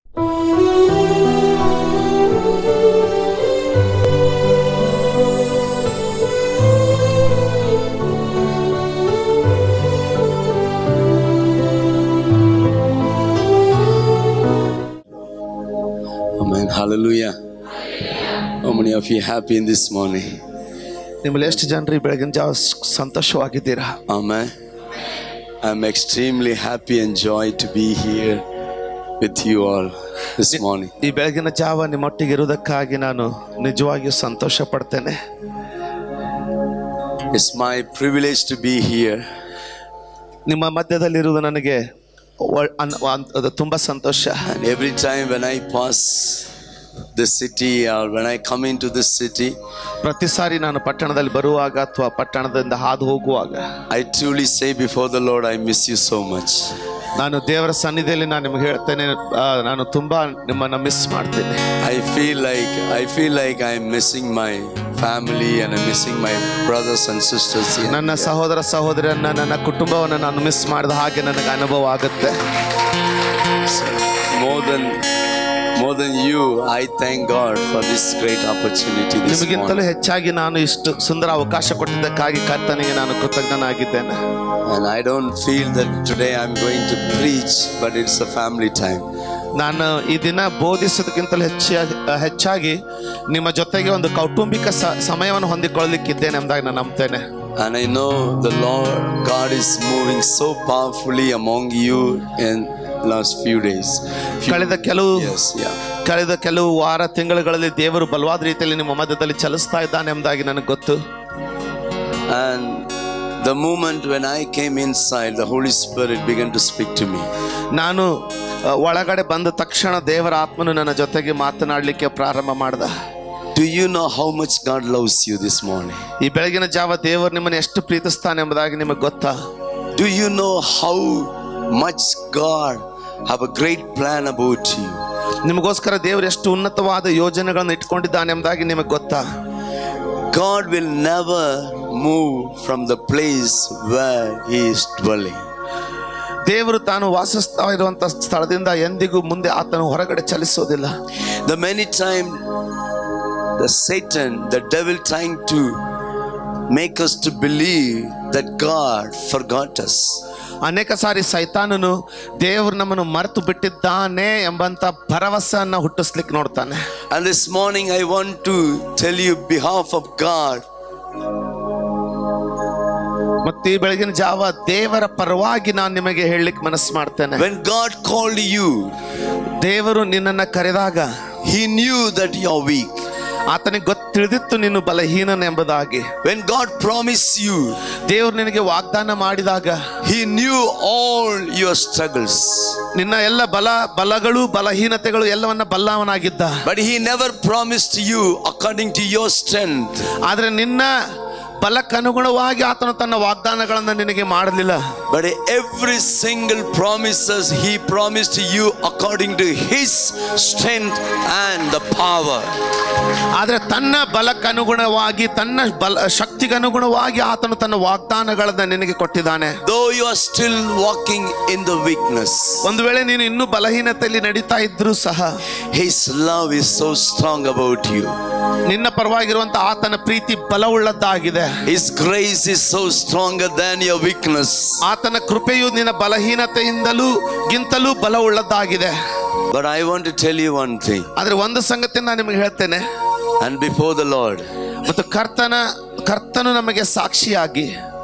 Amen. Hallelujah. How many of you happy in this morning? ನಿಮ್ಮಲ್ಲಿ ಎಷ್ಟು ಜನರು ಈ ಬೆಳಗಿನ ಜಾವ ಸ್- ಸಂತೋಷವಾಗಿದ್ದೀರಾ Amen. I'm extremely happy and joy to be here with you all this morning. ಈ ಬೆಳಗಿನ ಜಾವ ನಿಮ್ಮೊಟ್ಟಿಗೆ ಇರುವುದಕ್ಕಾಗಿ ನಾನು ನಿಜವಾಗಿಯೂ ಸಂತೋಷ ಪಡ್ತೇನೆ It's my privilege to be here. ನಿಮ್ಮ ಮಧ್ಯದಲ್ಲಿರುವುದು ನನಗೆ ಒ- ಅನ್- ಅನ್- ಅದು ತುಂಬ ಸಂತೋಷ And every time when I pass the city or when I come into this city, ಪ್ರತಿ ಸಾರಿ ನಾನು ಪಟ್ಟಣದಲ್ಲಿ ಬರುವಾಗ ಅಥವಾ ಪಟ್ಟಣದಿಂದ ಹಾದು ಹೋಗುವಾಗ I truly say before the Lord, I miss you so much. ನಾನು ದೇವರ ಸನ್ನಿಧಿಯಲ್ಲಿ ನಾನು ನಿಮ್ಗೆ ಹೇಳ್ತೇನೆ ಆ, ನಾನು ತುಂಬಾ ನಿಮ್ಮನ್ನ ಮಿಸ್ ಮಾಡ್ತೇನೆ I feel like I feel like I'm missing my family and I'm missing my brothers and sisters here. ನನ್ನ ಸಹೋದರ ಸಹೋದರಿಯನ್ನ ನನ್ನ ಕುಟುಂಬವನ್ನು ನಾನು ಮಿಸ್ ಮಾಡಿದ ಹಾಗೆ ನನಗೆ ಅನುಭವ ಆಗುತ್ತೆ So, more than more than you, I thank God for this great opportunity this ನಿಮಗಿಂತಲೂ morning. ಹೆಚ್ಚಾಗಿ ನಾನು ಇಷ್ಟು ಸುಂದರ ಅವಕಾಶ ಕೊಟ್ಟಿದ್ದಕ್ಕಾಗಿ ಕರ್ತನಿಗೆ ನಾನು ಕೃತಜ್ಞನಾಗಿದ್ದೇನೆ And I don't feel that today I'm going to preach, but it's a family time. ನಾನು ಈ ದಿನ ಬೋಧಿಸೋದಕ್ಕಿಂತಲೂ ಹೆಚ್ಚಾಗಿ ಹೆಚ್ಚಾಗಿ ನಿಮ್ಮ ಜೊತೆಗೆ ಒಂದು ಕೌಟುಂಬಿಕ ಸ- ಸಮಯವನ್ನು ಹೊಂದಿಕೊಳ್ಳಲಿಕ್ಕಿದ್ದೇನೆ ಎಂಬುದಾಗಿ ನಾನು ನಂಬ್ತೇನೆ And I know the Lord God is moving so powerfully among you in last few days. Few- ಕಳೆದ ಕೆಲವು yes, yeah. ಕಳೆದ ಕೆಲವು ವಾರ ತಿಂಗಳುಗಳಲ್ಲಿ ದೇವರು ಬಲವಾದ ರೀತಿಯಲ್ಲಿ ನಿಮ್ಮ ಮಧ್ಯದಲ್ಲಿ ಚಲಿಸ್ತಾ ಇದ್ದಾನೆ ಎಂಬುದಾಗಿ ನನಗೆ ಗೊತ್ತು And the moment when I came inside, the Holy Spirit began to speak to me. ನಾನು ಅ, ಒಳಗಡೆ ಬಂದ ತಕ್ಷಣ ದೇವರ ಆತ್ಮನು ನನ್ನ ಜೊತೆಗೆ ಮಾತನಾಡಲಿಕ್ಕೆ ಪ್ರಾರಂಭ ಮಾಡ್ದ Do you know how much God loves you this morning? ಈ ಬೆಳಗಿನ ಜಾವ ದೇವರು ನಿಮ್ಮನ್ನು ಎಷ್ಟು ಪ್ರೀತಿಸ್ತಾನೆ ಎಂಬುದಾಗಿ ನಿಮಗೆ ಗೊತ್ತಾ Do you know how much God have a great plan about you? ನಿಮಗೋಸ್ಕರ ದೇವರು ಎಷ್ಟು ಉನ್ನತವಾದ ಯೋಜನೆಗಳನ್ನು ಇಟ್ಕೊಂಡಿದ್ದಾನೆ ಎಂಬುದಾಗಿ ನಿಮಗೆ ಗೊತ್ತಾ God will never move from the place where He is dwelling. ದೇವರು ತಾನು ವಾಸಿಸ್ತಾ ಇರುವಂತ ಸ್ಥಳದಿಂದ ಎಂದಿಗೂ ಮುಂದೆ ಆತನು ಹೊರಗಡೆ ಚಲಿಸೋದಿಲ್ಲ The many time the Satan, the devil trying to make us to believe that God forgot us. ಅನೇಕ ಸಾರಿ ಸೈತಾನನು ದೇವರು ನಮ್ಮನ್ನು ಮರೆತು ಬಿಟ್ಟಿದ್ದಾನೆ ಎಂಬಂತ ಭರವಸೆಯನ್ನ ಹುಟ್ಟಿಸ್ಲಿಕ್ಕೆ ನೋಡ್ತಾನೆ And this morning I want to tell you behalf of God ಮತ್ತೆ ಈ ಬೆಳಗಿನ ಜಾವ ದೇವರ ಪರವಾಗಿ ನಾನು ನಿಮಗೆ ಹೇಳಲಿಕ್ಕೆ ಮನಸ್ಸು ಮಾಡ್ತೇನೆ when God called you, ದೇವರು ನಿನ್ನನ್ನ ಕರೆದಾಗ He knew that you are weak. ಆತನಿಗೆ ಗೊತ್ತು ತಿಳಿದಿತ್ತು ನೀನು ಬಲಹೀನನ ಎಂಬುದಾಗಿ When God promised you, ದೇವರು ನಿನಗೆ ವಾಗ್ದಾನ ಮಾಡಿದಾಗ He knew all your struggles. ನಿನ್ನ ಎಲ್ಲ ಬಲ ಬಲಗಳು ಬಲಹೀನತೆಗಳು ಎಲ್ಲವನ್ನ ಬಲ್ಲವನಾಗಿದ್ದ But He never promised you according to your strength. ಆದ್ರೆ ನಿನ್ನ ಬಲಕ್ಕನುಗುಣವಾಗಿ ಆತನು ತನ್ನ ವಾಗ್ದಾನಗಳನ್ನು ನಿನಗೆ ಮಾಡಲಿಲ್ಲ But every single promises He promised you according to His strength and the power. ಆದ್ರೆ ತನ್ನ ಬಲಕ್ಕನುಗುಣವಾಗಿ ತನ್ನ ಬಲ ಶಕ್ತಿಗನುಗುಣವಾಗಿ ಆತನು ತನ್ನ ವಾಗ್ದಾನಗಳನ್ನ ನಿನಗೆ ಕೊಟ್ಟಿದ್ದಾನೆ Though you are still walking in the weakness, ಒಂದು ವೇಳೆ ನೀನು ಇನ್ನೂ ಬಲಹೀನತೆಯಲ್ಲಿ ನಡೀತಾ ಇದ್ರೂ ಸಹ His love is so strong about you. ನಿನ್ನ ಪರವಾಗಿರುವಂತ ಆತನ ಪ್ರೀತಿ ಬಲವುಳ್ಳದ್ದಾಗಿದೆ His grace is so stronger than your weakness. ಆತನ ಕೃಪೆಯು ನಿನ್ನ ಬಲಹೀನತೆಯಿಂದಲೂ ಗಿಂತಲೂ ಬಲವುಳ್ಳದ್ದಾಗಿದೆ But I want to tell you one thing. ಆದ್ರೆ ಒಂದು ಸಂಗತಿ ನಾನು ನಿಮಗೆ ಹೇಳ್ತೇನೆ And before the Lord, ಮತ್ತು ಕರ್ತನ ಕರ್ತನು ನಮಗೆ ಸಾಕ್ಷಿಯಾಗಿ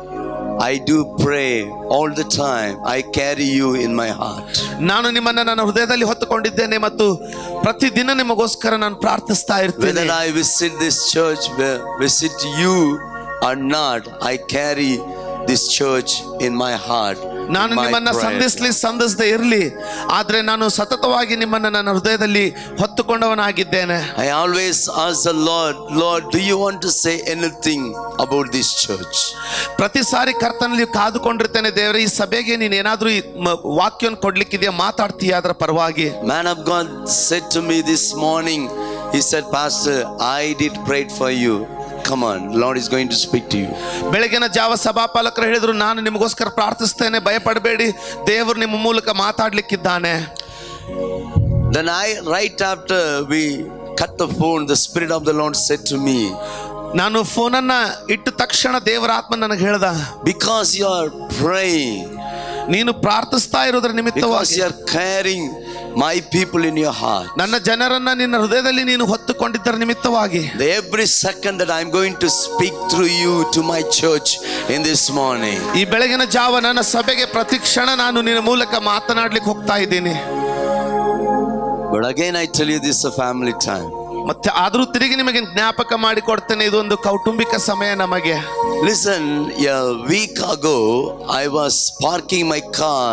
I do pray all the time. I carry you in my heart. ನಾನು ನಿಮ್ಮನ್ನ ನನ್ನ ಹೃದಯದಲ್ಲಿ ಹೊತ್ತುಕೊಂಡಿದ್ದೇನೆ ಮತ್ತು ಪ್ರತಿದಿನ ನಿಮಗೋಸ್ಕರ ನಾನು ಪ್ರಾರ್ಥಿಸ್ತಾ ಇರ್ತೇನೆ Whether I visit this church, vi- visit you or not, I carry this church in my heart. in ನಾನು my ನಿಮ್ಮನ್ನ prayer. ಸಂಧಿಸ್ಲಿ ಸಂಧಿಸದೆ ಇರಲಿ ಆದ್ರೆ ನಾನು ಸತತವಾಗಿ ನಿಮ್ಮನ್ನ ನನ್ನ ಹೃದಯದಲ್ಲಿ ಹೊತ್ತುಕೊಂಡವನಾಗಿದ್ದೇನೆ I always ask the Lord, Lord, do you want to say anything about this church? ಪ್ರತಿ ಸಾರಿ ಕರ್ತನಲ್ಲಿ ಕಾದುಕೊಂಡಿರ್ತೇನೆ ದೇವರೇ ಈ ಸಭೆಗೆ ನೀನು ಏನಾದ್ರೂ ಈ ಮ- ವಾಕ್ಯವನ್ನು ಕೊಡ್ಲಿಕ್ಕಿದೆಯಾ ಮಾತಾಡ್ತೀಯ ಅದರ ಪರವಾಗಿ Man of God said to me this morning, he said, Pastor, I did pray for you. Come on, Lord is going to speak to you. ಬೆಳಗಿನ ಜಾವ ಸಭಾಪಾಲಕರು ಹೇಳಿದ್ರು ನಾನು ನಿಮಗೋಸ್ಕರ ಪ್ರಾರ್ಥಿಸ್ತೇನೆ ಭಯಪಡಬೇಡಿ ದೇವರು ನಿಮ್ಮ ಮೂಲಕ ಮಾತಾಡ್ಲಿಕ್ಕಿದ್ದಾನೆ Then I, right after we cut the phone, the Spirit of the Lord said to me, ನಾನು ಫೋನನ್ನ ಇಟ್ಟ ತಕ್ಷಣ ದೇವರ ಆತ್ಮ ನನಗೆ ಹೇಳ್ದ Because you are praying, ನೀನು ಪ್ರಾರ್ಥಿಸ್ತಾ ಇರೋದ್ರ because ನಿಮಿತ್ತವಾಗಿ you are carrying my people in your heart, ನನ್ನ ಜನರನ್ನ ನಿನ್ನ ಹೃದಯದಲ್ಲಿ ನೀನು ಹೊತ್ತುಕೊಂಡಿದ್ದರ ನಿಮಿತ್ತವಾಗಿ the every second that I'm going to speak through you to my church in this morning, ಈ ಬೆಳಗಿನ ಜಾವ ನನ್ನ ಸಭೆಗೆ ಪ್ರತಿ ಕ್ಷಣ ನಾನು ನಿನ್ನ ಮೂಲಕ ಮಾತನಾಡ್ಲಿಕ್ಕೆ ಹೋಗ್ತಾ ಇದ್ದೀನಿ but again I tell you this is a family time. ಮತ್ತೆ ಆದ್ರೂ ತಿರುಗಿ ನಿಮಗೆ ಜ್ಞಾಪಕ ಮಾಡಿಕೊಡ್ತೇನೆ ಇದೊಂದು ಕೌಟುಂಬಿಕ ಸಮಯ ನಮಗೆ Listen, a week ago, I was parking my car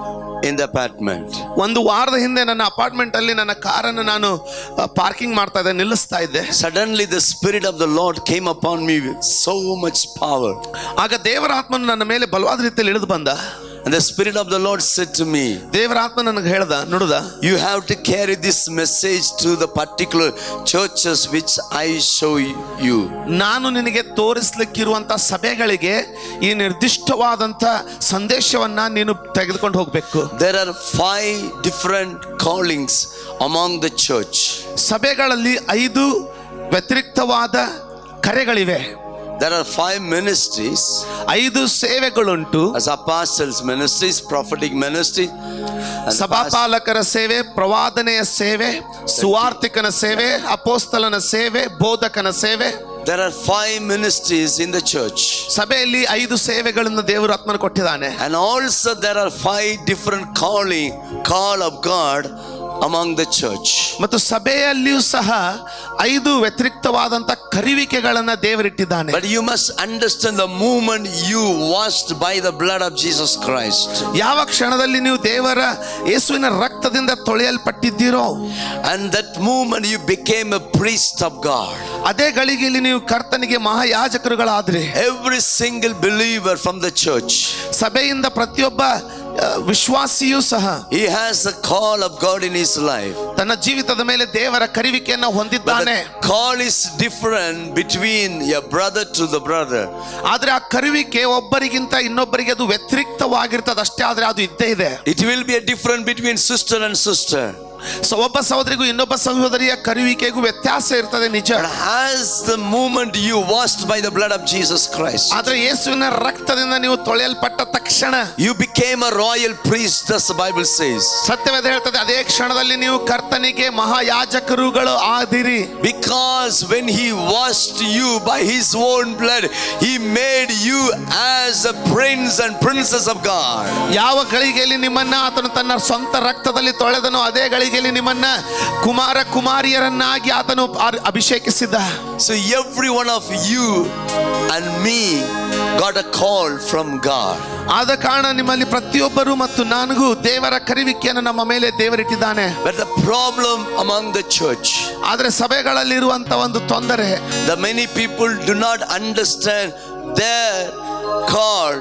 in the apartment. ಒಂದು ವಾರದ ಹಿಂದೆ ನನ್ನ ಅಪಾರ್ಟ್ಮೆಂಟ್ ಅಲ್ಲಿ ನನ್ನ ಕಾರನ್ನು ನಾನು ಪಾರ್ಕಿಂಗ್ ಮಾಡ್ತಾ ಇದ್ದೆ ನಿಲ್ಲಿಸ್ತಾ ಇದ್ದೆ Suddenly, the Spirit of the Lord came upon me with so much power. ಆಗ ದೇವರ ಆತ್ಮನು ನನ್ನ ಮೇಲೆ ಬಲವಾದ ರೀತಿಯಲ್ಲಿ ಇಳಿದು ಬಂದ And the Spirit of the Lord said to me, ದೇವರ ಆತ್ಮ ನನಗೆ ಹೇಳ್ದ ನುಡ್ದ You have to carry this message to the particular churches which I show you. ನಾನು ನಿನಗೆ ತೋರಿಸ್ಲಿಕ್ಕಿರುವಂತ ಸಭೆಗಳಿಗೆ ಈ ನಿರ್ದಿಷ್ಟವಾದಂತ ಸಂದೇಶವನ್ನ ನೀನು ತೆಗೆದುಕೊಂಡು ಹೋಗ್ಬೇಕು There are five different callings among the church. ಸಭೆಗಳಲ್ಲಿ ಐದು ವ್ಯತಿರಿಕ್ತವಾದ ಕರೆಗಳಿವೆ There are five ministries ಐದು ಸೇವೆಗಳುಂಟು as apostles' ministries, prophetic ministry, and past- ಸಭಾಪಾಲಕರ ಸೇವೆ ಪ್ರವಾದನೆಯ ಸೇವೆ ಸುವಾರ್ತಿಕನ ಸೇವೆ ಅಪೋಸ್ತಲನ ಸೇವೆ ಬೋಧಕನ ಸೇವೆ There are five ministries in the church. ಸಭೆಯಲ್ಲಿ ಐದು ಸೇವೆಗಳನ್ನು ದೇವರು ಆತ್ಮನ ಕೊಟ್ಟಿದ್ದಾನೆ And also there are five different calling, call of God among the church. ಮತ್ತು ಸಭೆಯಲ್ಲಿಯೂ ಸಹ ಐದು ವ್ಯತಿರಿಕ್ತವಾದಂತ ಕರಿವಿಕೆಗಳನ್ನ ದೇವರಿಟ್ಟಿದ್ದಾನೆ But you must understand the moment you washed by the blood of Jesus Christ. ಯಾವ ಕ್ಷಣದಲ್ಲಿ ನೀವು ದೇವರ ಯೇಸುವಿನ ರಕ್ತದಿಂದ ತೊಳೆಯಲ್ಪಟ್ಟಿದ್ದೀರೋ And that moment you became a priest of God. ಅದೇ ಗಳಿಗೆಯಲ್ಲಿ ನೀವು ಕರ್ತನಿಗೆ ಮಹಾಯಾಜಕರುಗಳಾದ್ರಿ Every single believer from the church, ಸಭೆಯಿಂದ ಪ್ರತಿಯೊಬ್ಬ ಆ, ವಿಶ್ವಾಸಿಯೂ ಸಹ he has a call of God in his life. ತನ್ನ ಜೀವಿತದ ಮೇಲೆ ದೇವರ ಕರಿವಿಕೆಯನ್ನು But ಹೊಂದಿದ್ದಾನೆ the call is different between your brother to the brother. ಆದ್ರೆ ಆ ಕರುವಿಕೆ ಒಬ್ಬರಿಗಿಂತ ಇನ್ನೊಬ್ಬರಿಗೆ ಅದು ವ್ಯತಿರಿಕ್ತವಾಗಿರ್ತದೆ ಅಷ್ಟೇ ಆದ್ರೆ ಅದು ಇದ್ದೇ ಇದೆ It will be a different between sister and sister. So ಒಬ್ಬ ಸಹೋದರಿಗೂ ಇನ್ನೊಬ್ಬ ಸಹೋದರಿಯ ಕರುವಿಕೆಗೂ ವ್ಯತ್ಯಾಸ ಇರ್ತದೆ ನಿಜ But as the moment you washed by the blood of Jesus Christ, ಆದ್ರೆ ಯೇಸುವಿನ ರಕ್ತದಿಂದ ನೀವು ತೊಳೆಯಲ್ಪಟ್ಟ ತಕ್ಷಣ you became a royal priest, as the Bible says. ಸತ್ಯವೇದ ಹೇಳ್ತದೆ ಅದೇ ಕ್ಷಣದಲ್ಲಿ ನೀವು ಕರ್ತನಿಗೆ ಮಹಾಯಾಜಕರುಗಳು ಆದಿರಿ Because when he washed you by his own blood, he made you as a prince and princess of God. ಯಾವ ಗಳಿಗೆಯಲ್ಲಿ ನಿಮ್ಮನ್ನ ಆತನು ತನ್ನ ಸ್ವಂತ ರಕ್ತದಲ್ಲಿ ತೊಳೆದನು ಅದೇ ಗಳಿಗೆಯಲ್ಲಿ ನಿಮ್ಮನ್ನ ಕುಮಾರ ಕುಮಾರಿಯರನ್ನಾಗಿ ಆತನು ಆ- ಅಭಿಷೇಕಿಸಿದ So every one of you and me got a call from God. ಆದ ಕಾರಣ ನಿಮ್ಮಲ್ಲಿ ಪ್ರತಿಯೊಬ್ಬರು ಮತ್ತು ನನಗೂ ದೇವರ ಕರಿವಿಕೆಯನ್ನು ನಮ್ಮ ಮೇಲೆ ದೇವರಿಟ್ಟಿದ್ದಾನೆ But the problem among the church, ಆದ್ರೆ ಸಭೆಗಳಲ್ಲಿರುವಂತ ಒಂದು ತೊಂದರೆ the many people do not understand their call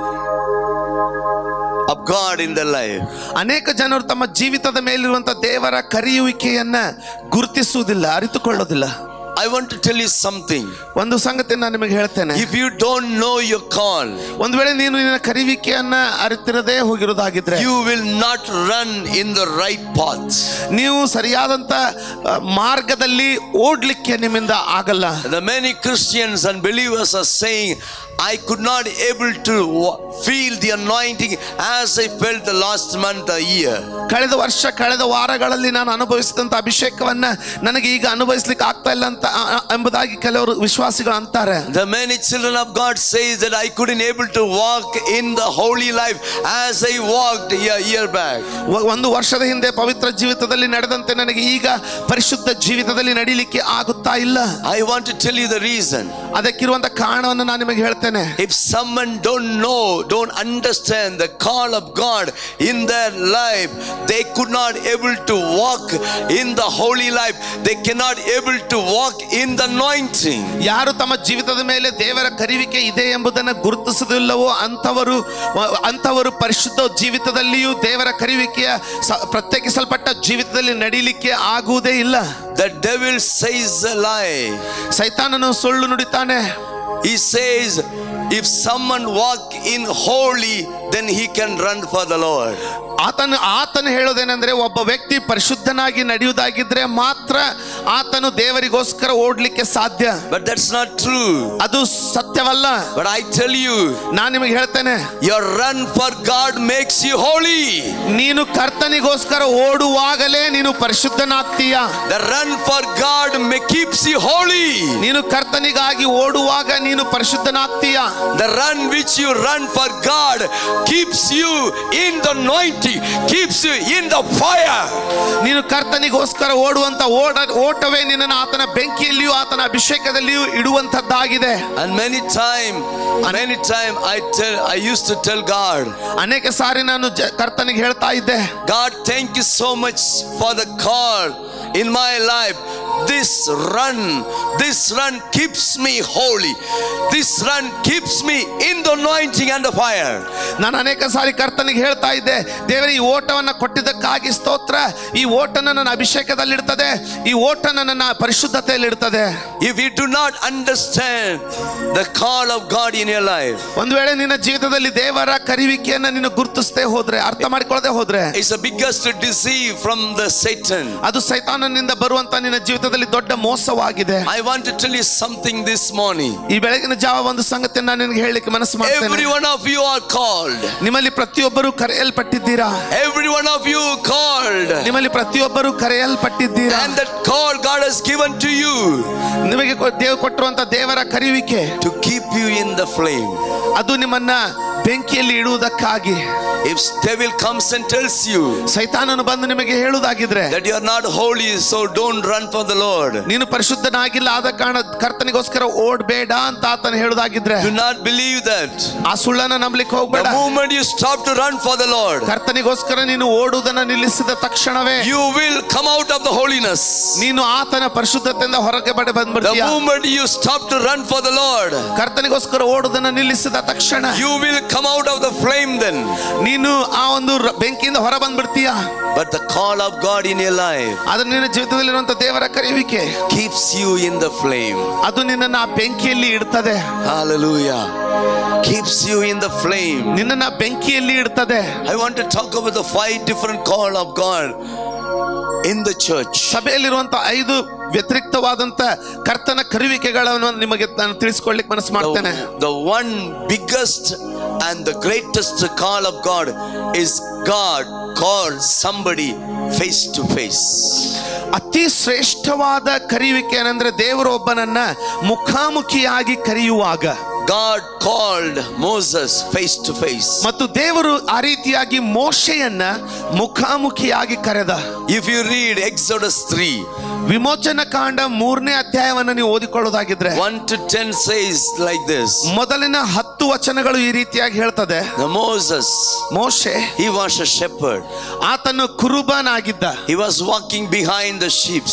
of God in their life. ಅನೇಕ ಜನರು ತಮ್ಮ ಜೀವಿತದ ಮೇಲಿರುವಂತ ದೇವರ ಕರೆಯುವಿಕೆಯನ್ನ ಗುರುತಿಸುವುದಿಲ್ಲ ಅರಿತುಕೊಳ್ಳೋದಿಲ್ಲ I want to tell you something. ಒಂದು ಸಂಗತಿ ನಾನು ನಿಮಗೆ ಹೇಳ್ತೇನೆ If you don't know your call, ಒಂದು ವೇಳೆ ನೀನು ನಿನ್ನ ಕರಿವಿಕೆಯನ್ನ ಅರಿತಿರದೇ ಹೋಗಿರೋದಾಗಿದ್ರೆ you will not run in the right path. ನೀವು ಸರಿಯಾದಂತ ಆ, ಮಾರ್ಗದಲ್ಲಿ ಓಡ್ಲಿಕ್ಕೆ ನಿಮ್ಮಿಂದ ಆಗಲ್ಲ The many Christians and believers are saying, I could not able to wa- feel the anointing as I felt the last month, a year. ಕಳೆದ ವರ್ಷ ಕಳೆದ ವಾರಗಳಲ್ಲಿ ನಾನು ಅನುಭವಿಸಿದಂತ ಅಭಿಷೇಕವನ್ನ ನನಗೆ ಈಗ ಅನುಭವಿಸ್ಲಿಕ್ಕೆ ಆಗ್ತಾ ಇಲ್ಲ ಅಂತ ಆ, ಆ, ಎಂಬುದಾಗಿ ಕೆಲವರು ವಿಶ್ವಾಸಿಗಳು ಅಂತಾರೆ The many children of God says that I couldn't able to walk in the holy life as I walked a year back. ಒ- ಒಂದು ವರ್ಷದ ಹಿಂದೆ ಪವಿತ್ರ ಜೀವಿತದಲ್ಲಿ ನಡೆದಂತೆ ನನಗೆ ಈಗ ಪರಿಶುದ್ಧ ಜೀವಿತದಲ್ಲಿ ನಡೀಲಿಕ್ಕೆ ಆಗುತ್ತಾ ಇಲ್ಲ I want to tell you the reason. ಅದಕ್ಕಿರುವಂತ ಕಾರಣವನ್ನು ನಾನು ನಿಮಗೆ ಹೇಳ್ತೇನೆ If someone don't know, don't understand the call of God in their life, they could not able to walk in the holy life. They cannot able to walk in the anointing. ಯಾರು ತಮ್ಮ ಜೀವಿತದ ಮೇಲೆ ದೇವರ ಕರಿವಿಕೆ ಇದೆ ಎಂಬುದನ್ನು ಗುರುತಿಸುವುದಿಲ್ಲವೋ ಅಂಥವರು ಅಂಥವರು ಪರಿಶುದ್ಧ ಜೀವಿತದಲ್ಲಿಯೂ ದೇವರ ಕರಿವಿಕೆಯ ಸ- ಪ್ರತ್ಯೇಕಿಸಲ್ಪಟ್ಟ ಜೀವಿತದಲ್ಲಿ ನಡೀಲಿಕ್ಕೆ ಆಗುವುದೇ ಇಲ್ಲ The devil says a lie. ಸೈತಾನನು ಸುಳ್ಳು ನುಡಿತಾನೆ He says, if someone walk in holy, then he can run for the Lord. ಆತನು ಆತನು ಹೇಳೋದೇನೆಂದ್ರೆ ಒಬ್ಬ ವ್ಯಕ್ತಿ ಪರಿಶುದ್ಧನಾಗಿ ನಡೆಯುವುದಾಗಿದ್ರೆ ಮಾತ್ರ ಆತನು ದೇವರಿಗೋಸ್ಕರ ಓಡ್ಲಿಕ್ಕೆ ಸಾಧ್ಯ But that's not true. ಅದು ಸತ್ಯವಲ್ಲ But I tell you, ನಾನು ನಿಮಗೆ ಹೇಳ್ತೇನೆ your run for God makes you holy. ನೀನು ಕರ್ತನಿಗೋಸ್ಕರ ಓಡುವಾಗಲೇ ನೀನು ಪರಿಶುದ್ಧನಾಗ್ತೀಯ The run for God may keeps you holy. ನೀನು ಕರ್ತನಿಗಾಗಿ ಓಡುವಾಗ ನೀನು ಪರಿಶುದ್ಧನಾಗ್ತೀಯ The run which you run for God keeps you in the anointing, keeps you in the fire. ನೀನು ಕರ್ತನಿಗೋಸ್ಕರ ಓಡುವಂತ ಓಡ ಓಟವೇ ನಿನ್ನನ್ನು ಆತನ ಬೆಂಕಿಯಲ್ಲಿಯೂ ಆತನ ಅಭಿಷೇಕದಲ್ಲಿಯೂ ಇಡುವಂತದ್ದಾಗಿದೆ And many time, many time I tell, I used to tell God, ಅನೇಕ ಸಾರಿ ನಾನು ಜ- ಕರ್ತನಿಗೆ ಹೇಳ್ತಾ ಇದ್ದೆ God, thank you so much for the call in my life. This run, this run keeps me holy. This run keeps me in the anointing and the fire. ನಾನು ಅನೇಕ ಸಾರಿ ಕರ್ತನಿಗೆ ಹೇಳ್ತಾ ಇದ್ದೆ ದೇವರ ಈ ಓಟವನ್ನ ಕೊಟ್ಟಿದ್ದಕ್ಕಾಗಿ ಸ್ತೋತ್ರ ಈ ಓಟ ನನ್ನ ಅಭಿಷೇಕದಲ್ಲಿಡ್ತದೆ ಈ ಓಟ ನನ್ನ ಪರಿಶುದ್ಧತೆಯಲ್ಲಿಡ್ತದೆ If you do not understand the call of God in your life, ಒಂದು ವೇಳೆ ನಿನ್ನ ಜೀವಿತದಲ್ಲಿ ದೇವರ ಕರಿವಿಕೆಯನ್ನ ನೀನು ಗುರುತಿಸದೆ ಹೋದ್ರೆ ಅರ್ಥ ಮಾಡಿಕೊಳ್ಳದೆ ಹೋದ್ರೆ it's the biggest deceive from the Satan. ಅದು ಸೈತಾನನಿಂದ ಬರುವಂತ ನಿನ್ನ ಜೀವಿತದಲ್ಲಿ ದೊಡ್ಡ ಮೋಸವಾಗಿದೆ I want to tell you something this morning. ಈ ಬೆಳಗಿನ ಜಾವ ಒಂದು ಸಂಗತಿಯನ್ನು ನಾನು ನಿನಗೆ ಹೇಳಲಿಕ್ಕೆ ಮನಸ್ಸು Every ಮಾಡ್ತೇನೆ one of you are called. ನಿಮ್ಮಲ್ಲಿ ಪ್ರತಿಯೊಬ್ಬರು ಕರೆಯಲ್ಪಟ್ಟಿದ್ದೀರಾ Every one of you called. ನಿಮ್ಮಲ್ಲಿ ಪ್ರತಿಯೊಬ್ಬರು ಕರೆಯಲ್ಪಟ್ಟಿದ್ದೀರಾ And that call God has given to you ನಿಮಗೆ ಕೊ- ದೇವ್ ಕೊಟ್ಟಿರುವಂತ ದೇವರ ಕರಿವಿಕೆ to keep you in the flame. ಅದು ನಿಮ್ಮನ್ನ ಬೆಂಕಿಯಲ್ಲಿ ಇಡುವುದಕ್ಕಾಗಿ If devil comes and tells you ಸೈತಾನನು ಬಂದು ನಿಮಗೆ ಹೇಳುವುದಾಗಿದ್ರೆ that you are not holy, so don't run for the Lord. ನೀನು ಪರಿಶುದ್ಧನಾಗಿಲ್ಲ ಆದ ಕಾರಣ ಕರ್ತನಿಗೋಸ್ಕರ ಓಡ್ಬೇಡ ಅಂತ ಆತನ ಹೇಳುವುದಾಗಿದ್ರೆ Do not believe that. ಆ ಸುಳ್ಳನ್ನ ನಂಬಲಿಕ್ಕೆ ಹೋಗ್ಬೇಡ The moment you stop to run for the Lord, ಕರ್ತನಿಗೋಸ್ಕರ ನೀನು ಓಡುವುದನ್ನ ನಿಲ್ಲಿಸಿದ ತಕ್ಷಣವೇ you will come out of the holiness. ನೀನು ಆತನ ಪರಿಶುದ್ಧತೆಯಿಂದ ಹೊರಗೆ ಬಡ The ಬಂದ್ಬಿಡ್ತೀಯ moment you stop to run for the Lord, ಕರ್ತನಿಗೋಸ್ಕರ ಓಡುವುದನ್ನ ನಿಲ್ಲಿಸಿದ ತಕ್ಷಣ you will come out of the flame then. ನೀನು ಆ ಒಂದು ರ- ಬೆಂಕಿಯಿಂದ ಹೊರ ಬಂದ್ಬಿಡ್ತೀಯ But the call of God in your life ಆದ್ರೆ ನಿನ್ನ ಜೀವಿತದಲ್ಲಿರುವಂತ ದೇವರ ಕರೆಯುವಿಕೆ keeps you in the flame. ಅದು ನಿನ್ನನ್ನ ಆ ಬೆಂಕಿಯಲ್ಲಿ ಇಡ್ತದೆ Hallelujah. Keeps you in the flame. ನಿನ್ನನ್ನ ಬೆಂಕಿಯಲ್ಲಿ ಇಡ್ತದೆ I want to talk about the five different call of God in the church. ಸಭೆಯಲ್ಲಿರುವಂತ ಐದು ವ್ಯತಿರಿಕ್ತವಾದಂತ ಕರ್ತನ ಕರುವಿಕೆಗಳನ್ನು ನಿಮಗೆ ನಾನು ತಿಳಿಸ್ಕೊಳ್ಳಿಕ್ಕೆ ಮನಸ್ಸು ಮಾಡ್ತೇನೆ The, the one biggest and the greatest call of God is God called somebody face to face. ಅತಿ ಶ್ರೇಷ್ಠವಾದ ಕರೆಯುವಿಕೆ ಏನಂದ್ರೆ ದೇವರು ಒಬ್ಬನನ್ನ ಮುಖಾಮುಖಿಯಾಗಿ ಕರೆಯುವಾಗ God called Moses face to face. ಮತ್ತು ದೇವರು ಆ ರೀತಿಯಾಗಿ ಮೋಶೆಯನ್ನ ಮುಖಾಮುಖಿಯಾಗಿ ಕರೆದ If you read Exodus 3, ವಿಮೋಚನ ಕಾಂಡ ಮೂರನೇ ಅಧ್ಯಾಯವನ್ನ ನೀವು ಓದಿಕೊಳ್ಳೋದಾಗಿದ್ರೆ 1 to 10 says like this ಮೊದಲಿನ ಹತ್ತು ವಚನಗಳು ಈ ರೀತಿಯಾಗಿ ಹೇಳ್ತದೆ The Moses, ಮೋಶೆ he was a shepherd. ಆತನು ಕುರುಬನಾಗಿದ್ದ He was walking behind the sheep.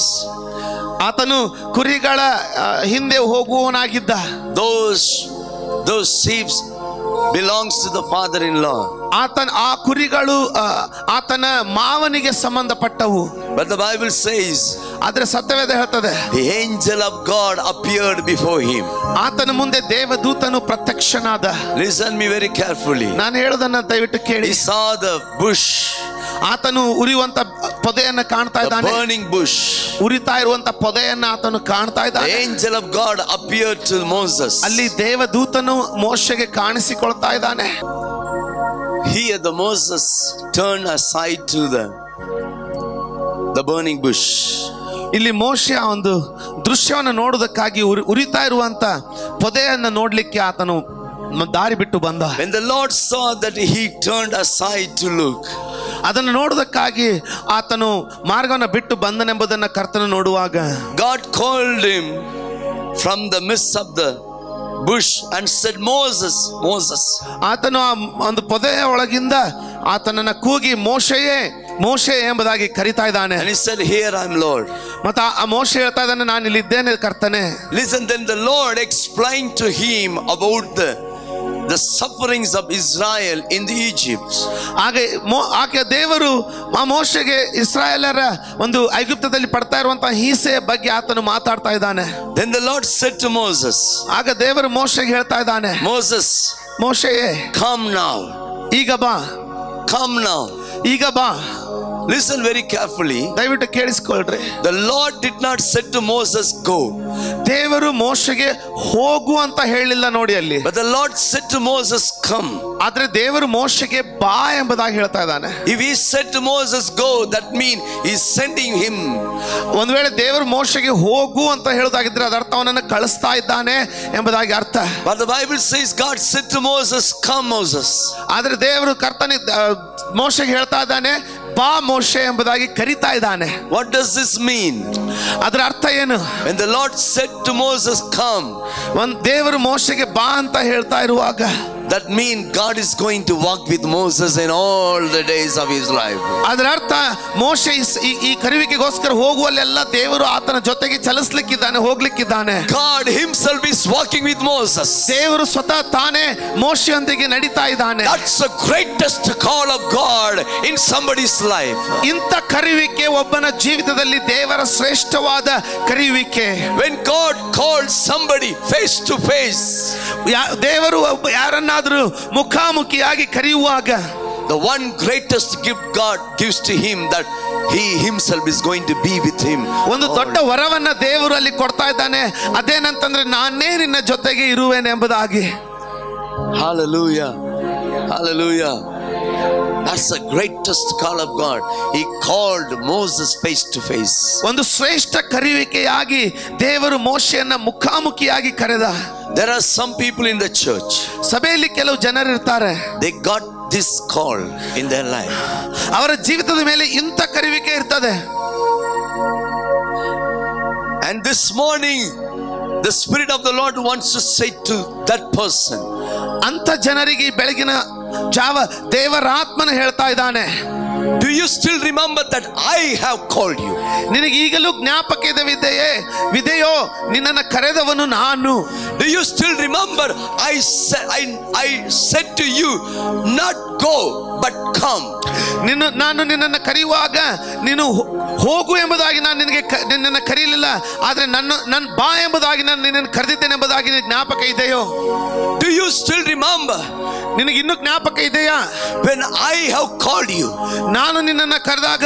ಆತನು ಕುರಿಗಳ ಆ, ಹಿಂದೆ ಹೋಗುವವನಾಗಿದ್ದ Those, those sheep belongs to the father-in-law. ಆತನ ಆ ಕುರಿಗಳು ಆ, ಆತನ ಮಾವನಿಗೆ ಸಂಬಂಧಪಟ್ಟವು But the Bible says ಆದ್ರೆ ಸತ್ಯವೇದ ಹೇಳ್ತದೆ the angel of God appeared before him. ಆತನ ಮುಂದೆ ದೇವದೂತನು ಪ್ರತ್ಯಕ್ಷನಾದ Listen me very carefully. ನಾನು ಹೇಳೋದನ್ನ ದಯವಿಟ್ಟು ಕೇಳಿ He saw the bush, ಆತನು ಉರಿಯುವಂತ ಪೊದೆಯನ್ನ ಕಾಣ್ತಾ the ಇದ್ದಾನೆ burning bush. ಉರಿತಾ ಇರುವಂತ ಪೊದೆಯನ್ನ ಆತನು ಕಾಣ್ತಾ The ಇದ್ದಾನೆ angel of God appeared to Moses. ಅಲ್ಲಿ ದೇವದೂತನು ಮೋಶೆಗೆ ಕಾಣಿಸಿಕೊಳ್ತಾ ಇದ್ದಾನೆ Here the Moses turned aside to the the burning bush. ಇಲ್ಲಿ ಮೋಶೆ ಆ ಒಂದು ದೃಶ್ಯವನ್ನು ನೋಡುವುದಕ್ಕಾಗಿ ಉರಿ ಉರಿತಾ ಇರುವಂತ ಪೊದೆಯನ್ನ ನೋಡ್ಲಿಕ್ಕೆ ಆತನು ಮ- ದಾರಿ ಬಿಟ್ಟು ಬಂದ When the Lord saw that he turned aside to look, ಅದನ್ನು ನೋಡುವುದಕ್ಕಾಗಿ ಆತನು ಮಾರ್ಗವನ್ನು ಬಿಟ್ಟು ಬಂದನೆಂಬುದನ್ನ ಕರ್ತನು ನೋಡುವಾಗ God called him from the midst of the bush and said, Moses, Moses. ಆತನು ಆ ಒಂದು ಪೊದೆಯ ಒಳಗಿಂದ ಆತನನ್ನ ಕೂಗಿ ಮೋಶೆಯೇ ಮೋಶೆ ಎಂಬುದಾಗಿ ಕರಿತಾ ಇದ್ದಾನೆ And he said, Here I am, Lord. ಮತ್ತೆ ಆ- ಆ ಮೋಶೆ ಹೇಳ್ತಾ ಇದ್ದಾನೆ ನಾನು ಇಲ್ಲಿದ್ದೇನೆ ಕರ್ತನೆ Listen, then the Lord explained to him about the, the sufferings of Israel in the Egypt. ಹಾಗೆ ಮೋ ಆಕೆ ದೇವರು ಆ ಮೋಶೆಗೆ ಇಸ್ರಾಯೇಲರ ಒಂದು ಐಗುಪ್ತದಲ್ಲಿ ಪಡ್ತಾ ಇರುವಂತಹ ಹಿಂಸೆಯ ಬಗ್ಗೆ ಆತನು ಮಾತಾಡ್ತಾ ಇದ್ದಾನೆ Then the Lord said to Moses, ಆಗ ದೇವರು ಮೋಶೆಗೆ ಹೇಳ್ತಾ ಇದ್ದಾನೆ Moses, ಮೋಶೆಯೇ come now, ಈಗ ಬಾ come now. ಈಗ ಬಾ Listen very carefully. ದಯವಿಟ್ಟು ಕೇಳಿಸ್ಕೊಳ್ರಿ The Lord did not say to Moses, Go. ದೇವರು ಮೋಶೆಗೆ ಹೋಗು ಅಂತ ಹೇಳಿಲ್ಲ ನೋಡಿ ಅಲ್ಲಿ But the Lord said to Moses, Come. ಆದ್ರೆ ದೇವರು ಮೋಶೆಗೆ ಬಾ ಎಂಬುದಾಗಿ ಹೇಳ್ತಾ ಇದ್ದಾನೆ If he said to Moses, Go, that means he's sending him. ಒಂದ್ ವೇಳೆ ದೇವರು ಮೋಶೆಗೆ ಹೋಗು ಅಂತ ಹೇಳೋದಾಗಿದ್ರೆ ಅದರ್ಥ ಅವನನ್ನು ಕಳಿಸ್ತಾ ಇದ್ದಾನೆ ಎಂಬುದಾಗಿ ಅರ್ಥ But the Bible says God said to Moses, Come, Moses. ಆದ್ರೆ ದೇವರು ಕರ್ತನಿ ಮೋಶೆಗೆ ಹೇಳ್ತಾ ಇದ್ದಾನೆ ಬಾ ಮೋಶೆ ಎಂಬುದಾಗಿ ಕರಿತಾ ಇದ್ದಾನೆ What does this mean? ಅದರ ಅರ್ಥ ಏನು When the Lord said to Moses, Come, ಒಂದ್ ದೇವರು ಮೋಶೆಗೆ ಬಾ ಅಂತ ಹೇಳ್ತಾ ಇರುವಾಗ that means God is going to walk with Moses in all the days of his life. ಅದರ ಅರ್ಥ ಮೋಶೆ ಇಸ್- ಈ- ಈ ಕರಿವಿಕೆಗೋಸ್ಕರ ಹೋಗುವಲ್ಲೆಲ್ಲ ದೇವರು ಆತನ ಜೊತೆಗೆ ಚಲಿಸ್ಲಿಕ್ಕಿದ್ದಾನೆ ಹೋಗ್ಲಿಕ್ಕಿದ್ದಾನೆ God himself is walking with Moses. ದೇವರು ಸ್ವತಃ ತಾನೇ ಮೋಶೆಯೊಂದಿಗೆ ನಡೀತಾ ಇದ್ದಾನೆ That's the greatest call of God in somebody's life. ಇಂಥ ಕರಿವಿಕೆ ಒಬ್ಬನ ಜೀವಿತದಲ್ಲಿ ದೇವರ ಶ್ರೇಷ್ಠವಾದ ಕರಿವಿಕೆ When God calls somebody face to face, ಯಾ- ದೇವರು ಒಬ್ಬ ಯಾರನ್ನಾದ್ರೂ ಮುಖಾಮುಖಿಯಾಗಿ ಕರೆಯುವಾಗ the one greatest gift God gives to him that he himself is going to be with him. ಒಂದು ದೊಡ್ಡ ವರವನ್ನ ದೇವರು ಅಲ್ಲಿ ಕೊಡ್ತಾ ಇದ್ದಾನೆ ಅದೇನಂತಂದ್ರೆ ನಾನೇ ನಿನ್ನ ಜೊತೆಗೆ ಇರುವೇನೆ ಎಂಬುದಾಗಿ Hallelujah. Hallelujah. That's the greatest call of God. He called Moses face to face. ಒಂದು ಶ್ರೇಷ್ಠ ಕರೆಯುವಿಕೆಯಾಗಿ ದೇವರು ಮೋಶೆಯನ್ನ ಮುಖಾಮುಖಿಯಾಗಿ ಕರೆದ There are some people in the church, ಸಭೆಯಲ್ಲಿ ಕೆಲವು ಜನರಿರ್ತಾರೆ they got this call in their life. ಅವರ ಜೀವಿತದ ಮೇಲೆ ಇಂಥ ಕರೆಯುವಿಕೆ ಇರ್ತದೆ And this morning, the Spirit of the Lord wants to say to that person, ಅಂತ ಜನರಿಗೆ ಈ ಬೆಳಗಿನ ಜಾವ ದೇವರಾತ್ಮನ ಹೇಳ್ತಾ ಇದ್ದಾನೆ Do you still remember that I have called you? ನಿನಗೆ ಈಗಲೂ ಜ್ಞಾಪಕವಿದೆಯೇ ವಿದೆಯೋ ನಿನ್ನನ್ನು ಕರೆದವನು ನಾನು Do you still remember I said I, I said to you, not go, but come. ನಿನ್ನ ನಾನು ನಿನ್ನನ್ನು ಕರೆಯುವಾಗ ನೀನು ಹೋ- ಹೋಗು ಎಂಬುದಾಗಿ ನಾನು ನಿನಗೆ ಕ- ನಿನ್ನನ್ನು ಕರೆಯಲಿಲ್ಲ ಆದರೆ ನನ್ನ ನನ್ನ ಬಾ ಎಂಬುದಾಗಿ ನಾನು ನಿನ್ನನ್ನು ಕರೆದಿದ್ದೇನೆ ಎಂಬುದಾಗಿ ನಿನಗೆ ಜ್ಞಾಪಕ ಇದೆಯೋ Do you still remember ನಿನಗೆ ಇನ್ನೂ ಜ್ಞಾಪಕ ಇದೆಯಾ when I have called you? ನಾನು ನಿನ್ನನ್ನು ಕರೆದಾಗ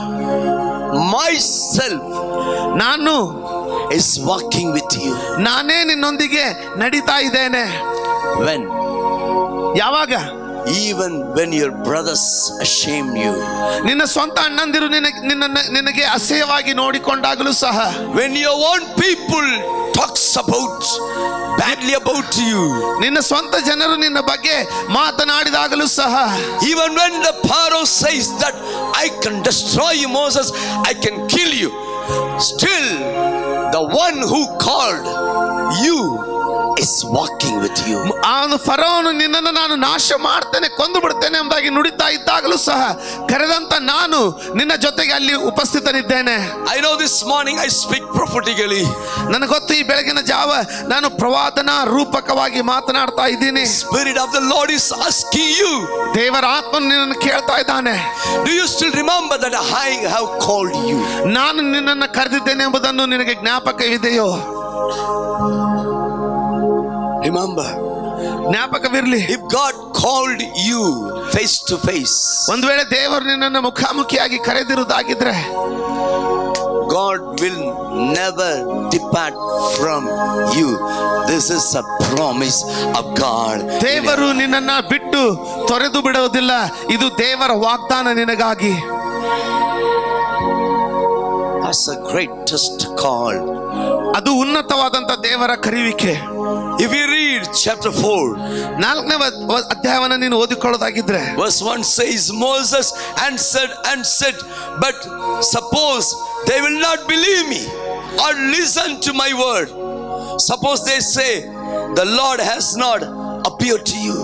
Myself ನಾನು is walking with you. ನಾನೇ ನಿನ್ನೊಂದಿಗೆ ನಡೀತಾ ಇದ್ದೇನೆ When? ಯಾವಾಗ Even when your brothers shame you. ನಿನ್ನ ಸ್ವಂತ ಅಣ್ಣಂದಿರು ನಿನಗೆ ನಿನ್ನ ನಿನಗೆ ಅಸಹ್ಯವಾಗಿ ನೋಡಿಕೊಂಡಾಗಲೂ ಸಹ When your own people talks about badly about you. ನಿನ್ನ ಸ್ವಂತ ಜನರು ನಿನ್ನ ಬಗ್ಗೆ ಮಾತನಾಡಿದಾಗಲೂ ಸಹ Even when the Pharaoh says that I can destroy you, Moses, I can kill you. Still, the one who called you is walking with you. ಅವನು ಫರೋನು ನಿನ್ನನ್ನು ನಾನು ನಾಶ ಮಾಡ್ತೇನೆ ಕೊಂದು ಬಿಡ್ತೇನೆ ಎಂಬುದಾಗಿ ನುಡಿತಾ ಇದ್ದಾಗಲೂ ಸಹ ಕರೆದಂತ ನಾನು ನಿನ್ನ ಜೊತೆಗೆ ಅಲ್ಲಿ ಉಪಸ್ಥಿತನಿದ್ದೇನೆ I know this morning I speak prophetically. ನನಗೆ ಗೊತ್ತು ಈ ಬೆಳಗಿನ ಜಾವ ನಾನು ಪ್ರವಾದನ ರೂಪಕವಾಗಿ ಮಾತನಾಡ್ತಾ ಇದ್ದೀನಿ Spirit of the Lord is asking you. ದೇವರ ಆತ್ಮನು ನಿನ್ನನ್ನು ಕೇಳ್ತಾ ಇದ್ದಾನೆ Do you still remember that I have called you? ನಾನು ನಿನ್ನನ್ನು ಕರೆದಿದ್ದೇನೆ ಎಂಬುದನ್ನು ನಿನಗೆ ಜ್ಞಾಪಕವಿದೆಯೋ Remember, ಜ್ಞಾಪಕವಿರಲಿ if God called you face to face, ಒಂದು ವೇಳೆ ದೇವರು ನಿನ್ನನ್ನು ಮುಖಾಮುಖಿಯಾಗಿ ಕರೆದಿರುವುದಾಗಿದ್ರೆ God will never depart from you. This is a promise of God. ದೇವರು ನಿನ್ನನ್ನ ಬಿಟ್ಟು ತೊರೆದು ಬಿಡುವುದಿಲ್ಲ ಇದು ದೇವರ ವಾಗ್ದಾನ ನಿನಗಾಗಿ That's the greatest call. ಅದು ಉನ್ನತವಾದಂತ ದೇವರ ಕರೆಯುವಿಕೆ If you read chapter 4, ನಾಲ್ಕನೇ ವ- ವ- ಅಧ್ಯಾಯವನ್ನ ನೀನು ಓದಿಕೊಳ್ಳೋದಾಗಿದ್ರೆ verse 1 says, Moses answered and said, But suppose they will not believe me or listen to my word. Suppose they say, The Lord has not appeared to you.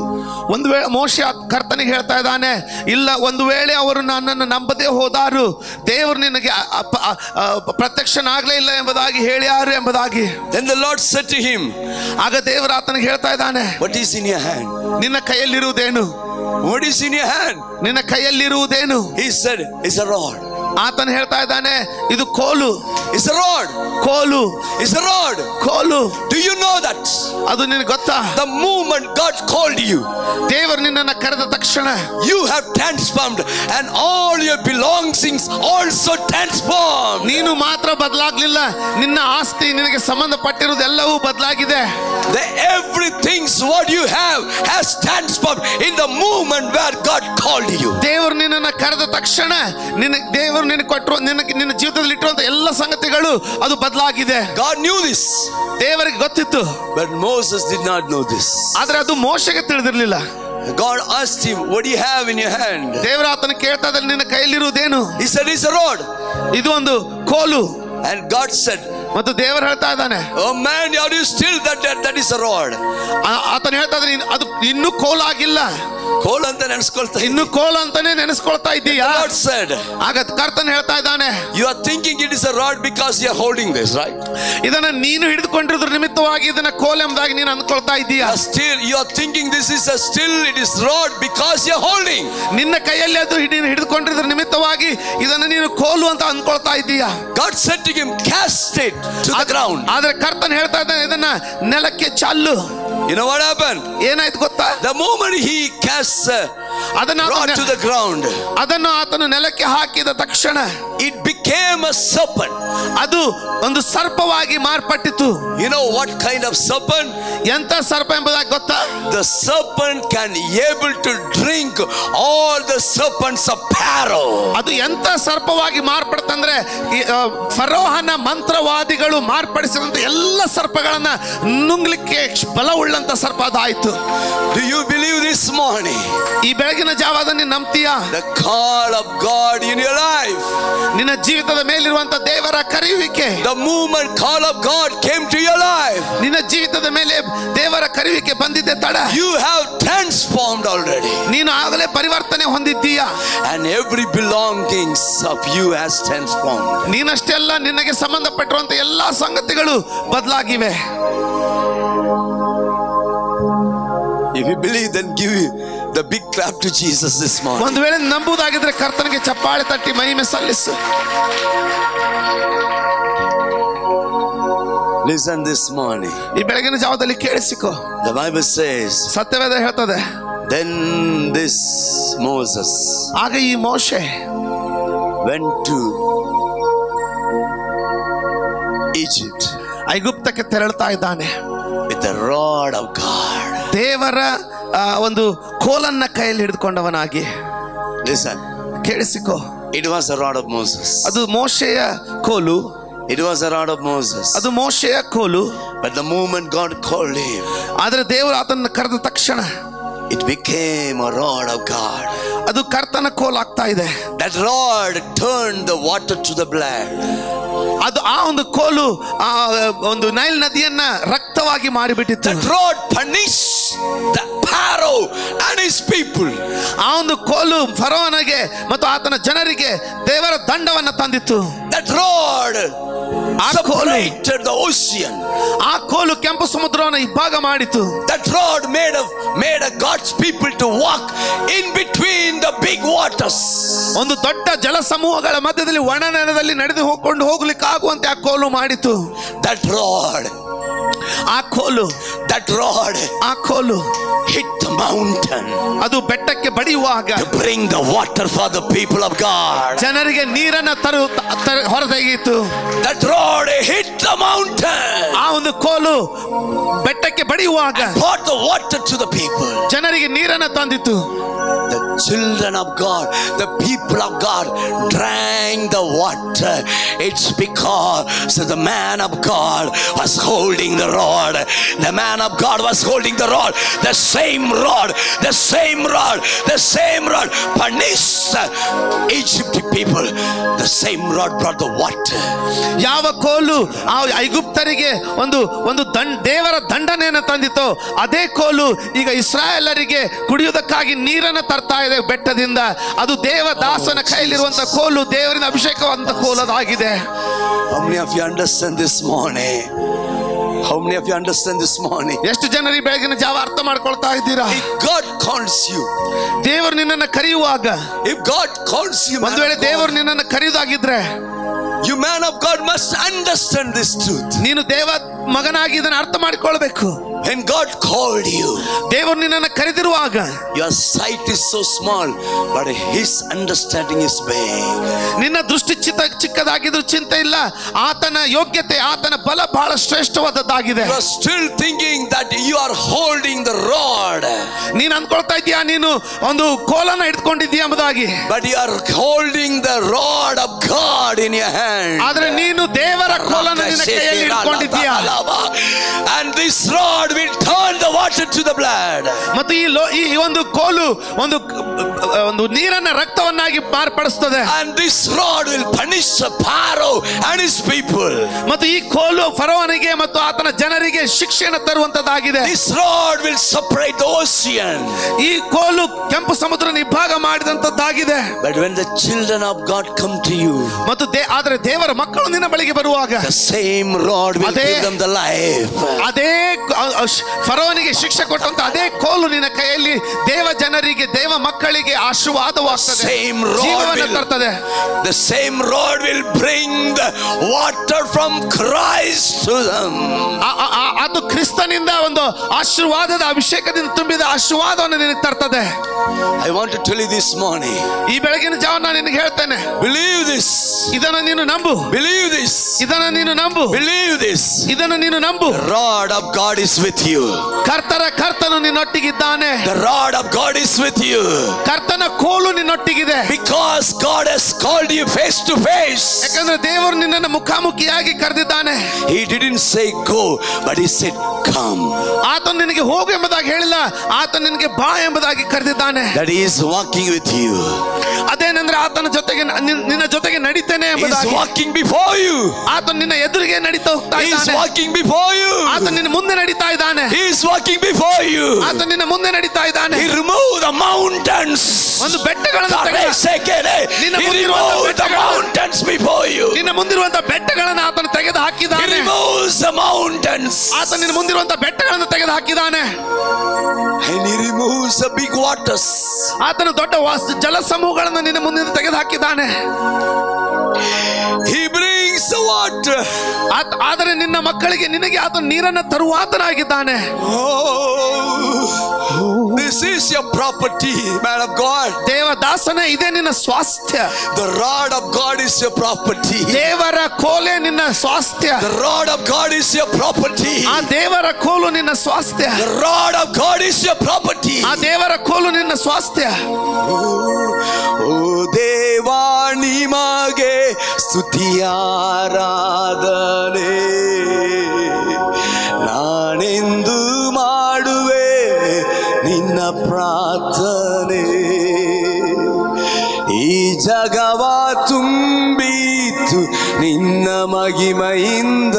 ಒಂದು ವೇಳೆ ಮೋಶ ಕರ್ತನಿಗೆ ಹೇಳ್ತಾ ಇದ್ದಾನೆ ಇಲ್ಲ ಒಂದು ವೇಳೆ ಅವರು ನನ್ನನ್ನು ನಂಬದೇ ಹೋದಾರು ದೇವರು ನಿನಗೆ ಅ- ಅಪ- ಅ- ಅ- ಪ್ರತ್ಯಕ್ಷನಾಗ್ಲೇ ಇಲ್ಲ ಎಂಬುದಾಗಿ ಹೇಳ್ಯಾರು ಎಂಬುದಾಗಿ Then the Lord said to him, ಆಗ ದೇವರು ಆತನಿಗೆ ಹೇಳ್ತಾ ಇದ್ದಾನೆ What is in your hand? ನಿನ್ನ ಕೈಯಲ್ಲಿರುವುದೇನು What is in your hand? ನಿನ್ನ ಕೈಯಲ್ಲಿರುವುದೇನು He said, It's a rod. ಆತನು ಹೇಳ್ತಾ ಇದ್ದಾನೆ ಇದು ಕೋಲು It's a rod. ಕೋಲು It's a rod. ಕೋಲು Do you know that? ಅದು ನಿನಗೆ ಗೊತ್ತಾ The moment God called you, ದೇವರು ನಿನ್ನನ್ನು ಕರೆದ ತಕ್ಷಣ you have transformed, and all your belongings also transformed. ನೀನು ಮಾತ್ರ ಬದಲಾಗ್ಲಿಲ್ಲ ನಿನ್ನ ಆಸ್ತಿ ನಿನಗೆ ಸಂಬಂಧಪಟ್ಟಿರುವುದೆಲ್ಲವೂ ಬದಲಾಗಿದೆ The everything what you have has transformed in the moment where God called you. ದೇವರು ನಿನ್ನನ್ನು ಕರೆದ ತಕ್ಷಣ ನಿನ್ನ ದೇವರು ನಿನಗೆ ಕೊಟ್ಟರು ನಿನಗೆ ನಿನ್ನ ಜೀವಿತದಲ್ಲಿ ಇಟ್ಟಿರುವಂತ ಎಲ್ಲ ಸಂಗತಿಗಳು ಅದು ಬದಲಾಗಿದೆ God knew this, ದೇವರಿಗೆ ಗೊತ್ತಿತ್ತು but Moses did not know this. ಆದ್ರೆ ಅದು ಮೋಶಗೆ ತಿಳಿದಿರ್ಲಿಲ್ಲ God asked him, What do you have in your hand? ದೇವರ ಆತನ ಕೇಳ್ತಾ ಇದ್ದಾರೆ ನಿನ್ನ ಕೈಯಲ್ಲಿರುವುದೇನು He said, It's a rod. ಇದು ಒಂದು ಕೋಲು And God said, ಮತ್ತು ದೇವರು ಹೇಳ್ತಾ ಇದ್ದಾನೆ Oh man, are you still that, that, that is a rod? ಆ- ಆತನ ಹೇಳ್ತಾ ಇದ್ದಾನೆ "ಇನ್- ಅದು ಇನ್ನೂ ಕೋಲಾಗಿಲ್ಲ ಕೋಲ್ ಅಂತ ನೆನೆಸ್ಕೊಳ್ತಾ ಇನ್ನು ಕೋಲು ಅಂತಾನೆ ನೆನೆಸ್ಕೊಳ್ತಾ ಇದ್ದೀಯಾ God said, ಆಗ ಕರ್ತನ್ ಹೇಳ್ತಾ ಇದ್ದಾನೆ You are thinking it is a rod because you are holding this, right? ಇದನ್ನ ನೀನು ಹಿಡಿದುಕೊಂಡಿರೋದ್ರ ನಿಮಿತ್ತವಾಗಿ ಇದನ್ನ ಕೋಲ್ ಎಂಬುದಾಗಿ ನೀನು ಅಂದ್ಕೊಳ್ತಾ ಇದ್ದೀಯಾ You are still you are thinking this is a still it is rod because you are holding. ನಿನ್ನ ಕೈಯಲ್ಲಿ ಅದು ನೀನು ಹಿಡಿದುಕೊಂಡಿರೋದ್ರ ನಿಮಿತ್ತವಾಗಿ ಇದನ್ನ ನೀನು ಕೋಲು ಅಂತ ಅಂದ್ಕೊಳ್ತಾ ಇದ್ದೀಯಾ God said to him, Cast it to the ground. ಆದ್ರೆ ಕರ್ತನ್ ಹೇಳ್ತಾ ಇದ್ದಾನೆ ಇದನ್ನ ನೆಲಕ್ಕೆ ಚಾಲು You know what happened? ಏನಾಯ್ತು ಗೊತ್ತಾ The moment he casts a ಅದನ್ನ rod ಆತನ- to the ground, ಅದನ್ನು ಆತನು ನೆಲಕ್ಕೆ ಹಾಕಿದ ತಕ್ಷಣ it became a serpent. ಅದು ಒಂದು ಸರ್ಪವಾಗಿ ಮಾರ್ಪಟ್ಟಿತು You know what kind of serpent? ಎಂತ ಸರ್ಪ ಎಂಬುದಾಗಿ ಗೊತ್ತಾ The serpent can able to drink all the serpents of Pharaoh. ಅದು ಎಂತ ಸರ್ಪವಾಗಿ ಮಾರ್ಪಡ್ತಂದ್ರೆ ಈ, ಆ, ಫರೋಹನ ಮಂತ್ರವಾದಿಗಳು ಮಾರ್ಪಡಿಸಿದಂತ ಎಲ್ಲ ಸರ್ಪಗಳನ್ನ ನುಂಗ್ಲಿಕ್ಕೆ ಬಲವುಳ್ಳಂತ ಸರ್ಪ ಅದಾಯ್ತು Do you believe this morning? ಈ ಬೆಳಗಿನ ಜಾವದ ನೀನು ನಂಬ್ತೀಯಾ The call of God in your life. ನಿನ್ನ ಜೀವಿತದ ಮೇಲಿರುವಂತ ದೇವರ ಕರೆಯುವಿಕೆ The movement call of God came to your life. ನಿನ್ನ ಜೀವಿತದ ಮೇಲೆ ದೇವರ ಕರೆಯುವಿಕೆ ಬಂದಿದ್ದೆ ತಡ You have transformed already. ನೀನು ಆಗಲೇ ಪರಿವರ್ತನೆ ಹೊಂದಿದ್ದೀಯಾ And every belongings of you has transformed. ನೀನಷ್ಟೆಲ್ಲ ನಿನಗೆ ಸಂಬಂಧಪಟ್ಟಿರುವಂತ ಎಲ್ಲಾ ಸಂಗತಿಗಳು ಬದಲಾಗಿವೆ If you believe, then give the big clap to Jesus this morning. ಒಂದು ವೇಳೆ ನಂಬುವುದಾಗಿದ್ರೆ ಕರ್ತನಿಗೆ ಚಪ್ಪಾಳೆ ತಟ್ಟಿ ಮಹಿಮೆ ಸಲ್ಲಿಸು Listen this morning. ಈ ಬೆಳಗಿನ ಜಾವದಲ್ಲಿ ಕೇಳಿಸಿಕೊ The Bible says, ಸತ್ಯವೇದ ಹೇಳ್ತದೆ Then this Moses ಆಗ ಈ ಮೋಶೆ went to Egypt ಐಗುಪ್ತಕ್ಕೆ ತೆರಳುತ್ತಾ ಇದ್ದಾನೆ with the rod of God. ದೇವರ ಆ, ಒಂದು ಕೋಲನ್ನ ಕೈಯಲ್ಲಿ ಹಿಡಿದುಕೊಂಡವನಾಗಿ Listen, ಕೇಳಿಸಿಕೊ it was the rod of Moses. ಅದು ಮೋಶೆಯ ಕೋಲು It was the rod of Moses. ಅದು ಮೋಶೆಯ ಕೋಲು But the moment God called him, ಆದ್ರೆ ದೇವರು ಅದನ್ನು ಕರೆದ ತಕ್ಷಣ it became a rod of God. ಅದು ಕರ್ತನ ಕೋಲ್ ಆಗ್ತಾ ಇದೆ That rod turned the water to the blood. ಅದು ಆ ಒಂದು ಕೋಲು ಆ ಒಂದು ನೈಲ್ ನದಿಯನ್ನ ರಕ್ತವಾಗಿ ಮಾರಿಬಿಟ್ಟಿತ್ತು That rod punished the Pharaoh and his people. ಆ ಒಂದು ಕೋಲು ಫರೋವನಿಗೆ ಮತ್ತು ಆತನ ಜನರಿಗೆ ದೇವರ ದಂಡವನ್ನ ತಂದಿತ್ತು That rod ಆ ಕೋಲು separated the ocean. ಆ ಕೋಲು ಕೆಂಪು ಸಮುದ್ರವನ್ನು ಇಬ್ಬಾಗ ಮಾಡಿತು That rod made of made a God's people to walk in between the big waters. ಒಂದು ದೊಡ್ಡ ಜಲ ಸಮೂಹಗಳ ಮಧ್ಯದಲ್ಲಿ ಒಣ ನೆಲದಲ್ಲಿ ನಡೆದು ಹೋಗ್ಕೊಂಡು ಹೋಗ್ಲಿಕ್ಕೆ ಆಗುವಂತೆ ಆ ಕೋಲು ಮಾಡಿತು That rod, ಆ ಕೋಲು that rod ಆ ಕೋಲು hit the mountain ಅದು ಬೆಟ್ಟಕ್ಕೆ ಬಡಿಯುವಾಗ to bring the water for the people of God. ಜನರಿಗೆ ನೀರನ್ನ ತರು ತ- ಹೊರತೆಗೆಯಿತು That rod hit the mountain, ಆ ಒಂದು ಕೋಲು ಬೆಟ್ಟಕ್ಕೆ ಬಡಿಯುವಾಗ brought the water to the people. ಜನರಿಗೆ ನೀರನ್ನ ತಂದಿತ್ತು The children of God, the people of God drank the water. It's because the man of God was holding the rod. The man of God was holding the rod. The same rod, the same rod, the same rod punished Egypt people. The same rod brought the water. ಯಾವ ಕೋಲು ಆ ಐಗುಪ್ತರಿಗೆ ಒಂದು ಒಂದು ದಂಡ ದೇವರ ದಂಡನೆಯನ್ನು ತಂದಿತೋ ಅದೇ ಕೋಲು ಈಗ ಇಸ್ರಾಯೇಲರಿಗೆ ಕುಡಿಯುವುದಕ್ಕಾಗಿ ನೀರನ್ನು ತರ್ತಾ ಇದೆ ಬೆಟ್ಟದಿಂದ ಅದು ದೇವದಾಸನ ಕೈಯಲ್ಲಿರುವಂತ ಕೋಲು ದೇವರಿಂದ ಅಭಿಷೇಕವಂತ ಕೋಲು ಅದಾಗಿದೆ How many of you understand this morning? How many of you understand this morning? ಎಷ್ಟು ಜನರು ಈ ಬೆಳಗಿನ ಜಾವ ಅರ್ಥ ಮಾಡ್ಕೊಳ್ತಾ ಇದ್ದೀರಾ If God calls you, ದೇವರು ನಿನ್ನನ್ನು ಕರೆಯುವಾಗ if God calls you, man ಒಂದು ವೇಳೆ of God, ದೇವರು ನಿನ್ನನ್ನು ಕರೆಯುವುದಾಗಿದ್ರೆ you man of God must understand this truth. ನೀನು ದೇವ ಮಗನಾಗಿ ಇದನ್ನು ಅರ್ಥ ಮಾಡಿಕೊಳ್ಬೇಕು When God called you, ದೇವರು ನಿನ್ನನ್ನು ಕರೆದಿರುವಾಗ your sight is so small, but His understanding is big. ನಿನ್ನ ದೃಷ್ಟಿ ಚಿತ್ತ ಚಿಕ್ಕದಾಗಿದ್ರು ಚಿಂತೆ ಇಲ್ಲ ಆತನ ಯೋಗ್ಯತೆ ಆತನ ಬಲ ಬಹಳ ಶ್ರೇಷ್ಠವಾದದ್ದಾಗಿದೆ You are still thinking that you are holding the rod, ನೀನು ಅನ್ಕೊಳ್ತಾ ಇದೀಯಾ ನೀನು ಒಂದು ಕೋಲನ ಹಿಡ್ಕೊಂಡಿದ್ದೀಯ ಎಂಬುದಾಗಿ but you are holding the rod of God in your hand. ಆದ್ರೆ ನೀನು ದೇವರ ಕೋಲನ ನಿನ್ನ ಕೈಯಲ್ಲಿ ಹಿಡ್ಕೊಂಡಿದ್ದೀಯ And this rod will turn the water to the blood. ಮತ್ತು ಈ ಲೋ ಈ ಈ ಒಂದು ಕೋಲು ಒಂದು ಒಂದು ನೀರನ್ನ ರಕ್ತವನ್ನಾಗಿ ಮಾರ್ಪಡಿಸ್ತದೆ And this rod will punish the Pharaoh and his people. ಮತ್ತು ಈ ಕೋಲು ಫರೋವನಿಗೆ ಮತ್ತು ಆತನ ಜನರಿಗೆ ಶಿಕ್ಷೆಯನ್ನು ತರುವಂತದ್ದಾಗಿದೆ This rod will separate the ocean. ಈ ಕೋಲು ಕೆಂಪು ಸಮುದ್ರ ಇಬ್ಬಾಗ ಮಾಡಿದಂತದ್ದಾಗಿದೆ But when the children of God come to you, ಮತ್ತು ದೇ ಆದ್ರೆ ದೇವರ ಮಕ್ಕಳು ನಿನ್ನ ಬಳಿಗೆ ಬರುವಾಗ the same rod will Ade- give them the life. ಅದೇ ಕ- ಅ- ಶ್- ಫರೋವನಿಗೆ ಶಿಕ್ಷೆ ಕೊಟ್ಟಂತ ಅದೇ ಕೋಲು ನಿನ್ನ ಕೈಯಲ್ಲಿ ದೇವ ಜನರಿಗೆ ದೇವ ಮಕ್ಕಳಿಗೆ ಆಶೀರ್ವಾದವಾಗ್ತದೆ Same rod ಜೀವವನ್ನು will- ತರ್ತದೆ The same rod will bring the water from Christ to them. ಆ- ಆ- ಆ- ಅದು ಕ್ರಿಸ್ತನಿಂದ ಒಂದು ಆಶೀರ್ವಾದದ ಅಭಿಷೇಕದಿಂದ ತುಂಬಿದ ಆಶೀರ್ವಾದವನ್ನು ನಿನಗೆ ತರ್ತದೆ I want to tell you this morning. ಈ ಬೆಳಗಿನ ಜಾವ ನಾನು ನಿನಗೆ ಹೇಳ್ತೇನೆ Believe this. ಇದನ್ನು ನೀನು ನಂಬು Believe this. ಇದನ್ನು ನೀನು ನಂಬು Believe this. ಇದನ್ನು ನೀನು ನಂಬು rod of God is with you. ಕರ್ತರ ಕರ್ತನು ನಿನ್ನೊಟ್ಟಿಗಿದ್ದಾನೆ The rod of God is with you. ಕರ್ತನ ಕೋಲು ನಿನ್ನೊಟ್ಟಿಗಿದೆ Because God has called you face to face. ಯಾಕಂದ್ರೆ ದೇವರು ನಿನ್ನನ್ನು ಮುಖಾಮುಖಿಯಾಗಿ ಕರೆದಿದ್ದಾನೆ He didn't say go, but He said come. ಆತನು ನಿನಗೆ ಹೋಗು ಎಂಬುದಾಗಿ ಹೇಳಿಲ್ಲ ಆತ ನಿನಗೆ ಬಾ ಎಂಬುದಾಗಿ ಕರೆದಿದ್ದಾನೆ That He is walking with you. ಅದೇನೆಂದ್ರೆ ಆತನ ಜೊತೆಗೆ ನ- ನಿನ್- ನಿನ್ನ ಜೊತೆಗೆ ನಡಿತೇನೆ He is ಎಂಬುದಾಗಿ walking before you. ಆತ ನಿನ್ನ ಎದುರಿಗೆ ನಡೀತಾ ಹೋಗ್ತಾ He is ಇದ್ದಾನೆ walking before you. ಆತ ನಿನ್ನ ಮುಂದೆ ನಡೀತಾ ಇದ್ದಾನೆ He is walking before you. ಆತ ನಿನ್ನ ಮುಂದೆ ನಡೀತಾ ಇದ್ದಾನೆ He removed the mountains. ಒಂದು ಬೆಟ್ಟಗಳನ್ನು ತೆಗೆದ Sekere. ನಿನ್ನ He ಮುಂದಿರುವಂತ removed the ಬೆಟ್ಟಗಳನ್ನು- mountains before you. ನಿನ್ನ ಮುಂದಿರುವಂತ ಬೆಟ್ಟಗಳನ್ನು ಆತನು ತೆಗೆದು He ಹಾಕಿದ್ದಾನೆ removes the mountains. ಆತ ನಿನ್ನ ಮುಂದಿರುವಂತ ಬೆಟ್ಟಗಳನ್ನು ತೆಗೆದು ಹಾಕಿದ್ದಾನೆ And he removes the big waters. ಆತನು ದೊಡ್ಡ ವಾಸ್ ಜಲ ಸಮೂಹಗಳನ್ನು ನಿನ್ನ ಮುಂದೆ ತೆಗೆದು ಹಾಕಿದ್ದಾನೆ He brings the water. ಆತ- ಆದರೆ ನಿನ್ನ ಮಕ್ಕಳಿಗೆ ನಿನಗೆ ಆತ ನೀರನ್ನು ತರುವಾತನಾಗಿದ್ದಾನೆ Oh, this is your property, man of God. ದೇವದಾಸನೇ ಇದೇ ನಿನ್ನ ಸ್ವಾಸ್ಥ್ಯ The rod of God is your property. ದೇವರ ಕೋಲೆ ನಿನ್ನ ಸ್ವಾಸ್ಥ್ಯ The rod of God is your property. ಆ ದೇವರ ಕೋಲು ನಿನ್ನ ಸ್ವಾಸ್ಥ್ಯ The rod of God is your property. ಆ ದೇವರ ಕೋಲು ನಿನ್ನ ಸ್ವಾಸ್ಥ್ಯ ಓ ದೇವಾ ನಿಮಗೆ ಸ್ತುತಿಯಾರಾಧನೆ ನಾನೆಂದು ಮಾಡುವೆ ನಿನ್ನ ಪ್ರಾರ್ಥನೆ ಈ ಜಗವ ತುಂಬಿತು ನಿನ್ನ ಮಗಿಮೆಯಿಂದ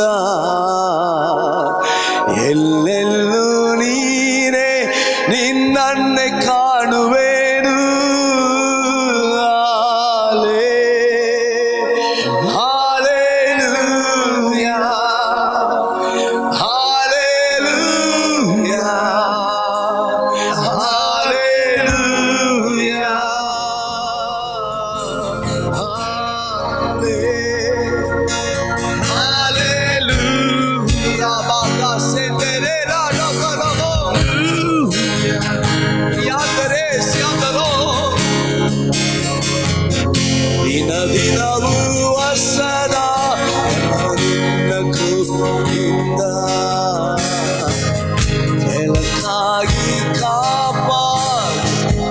ಎಲ್ಲೆಲ್ಲೂ ನೀನೇ ನಿನ್ನನ್ನೇ ಕಾಣುವೇನು ಹಾಲೆ ಹಾಲೆಲೂಯಾ ಹಾಲೆಲೂಯಾ ಹಾಲೆಲೂಯಾ ಹಾಲೆ Hallelujah. Baka sendere la loco loco. Yandere siandalo. ದಿನ ದಿನವೂ ಹೊಸದ ನಿನ್ನ ಕೃಪೆಯಿಂದ ಬೆಳಕಾಗಿ ಕಾಪಾಡು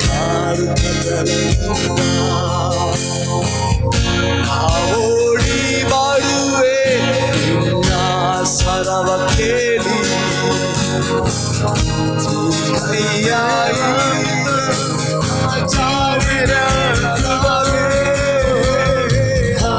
ಓಡಿ ಬಾಡುವೆ ನಿನ್ನ ಸ್ವರವ ಕೇಳಿ ಜೀವಿಯಾಗಿ ಸಾವಿರ ಬಗೆ.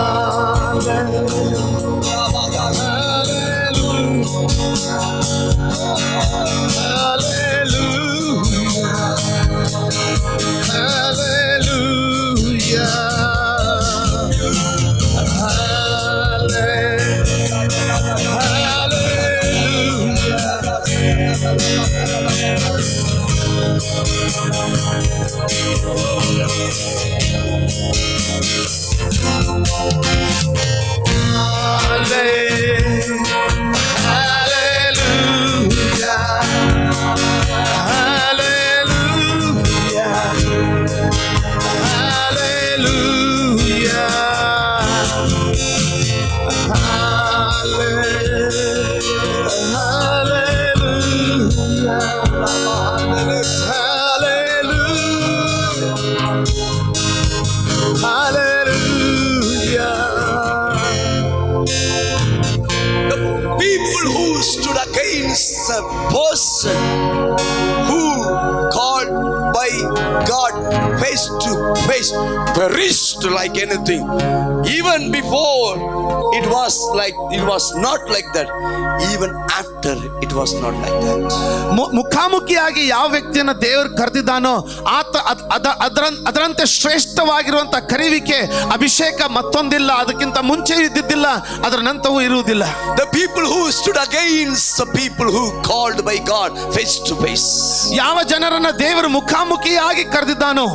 a person who called by God face to face perished like anything. Even before it was like it was not like that. Even after it was not like that. ಮು- ಮುಖಾಮುಖಿಯಾಗಿ ಯಾವ ವ್ಯಕ್ತಿಯನ್ನ ದೇವರು ಕರೆದಿದ್ದಾನೋ ಆತ ಅದ್- ಅದ ಅದರ ಅದರಂತೆ ಶ್ರೇಷ್ಠವಾಗಿರುವಂತ ಕರೆಯುವಿಕೆ ಅಭಿಷೇಕ ಮತ್ತೊಂದಿಲ್ಲ ಅದಕ್ಕಿಂತ ಮುಂಚೆ ಇದ್ದಿದ್ದಿಲ್ಲ ಅದರ ನಂತರವೂ ಇರುವುದಿಲ್ಲ The people who stood against the people who called by God face to face. ಯಾವ ಜನರನ್ನ ದೇವರು ಮುಖಾಮುಖಿಯಾಗಿ ಕರೆದಿದ್ದಾನೋ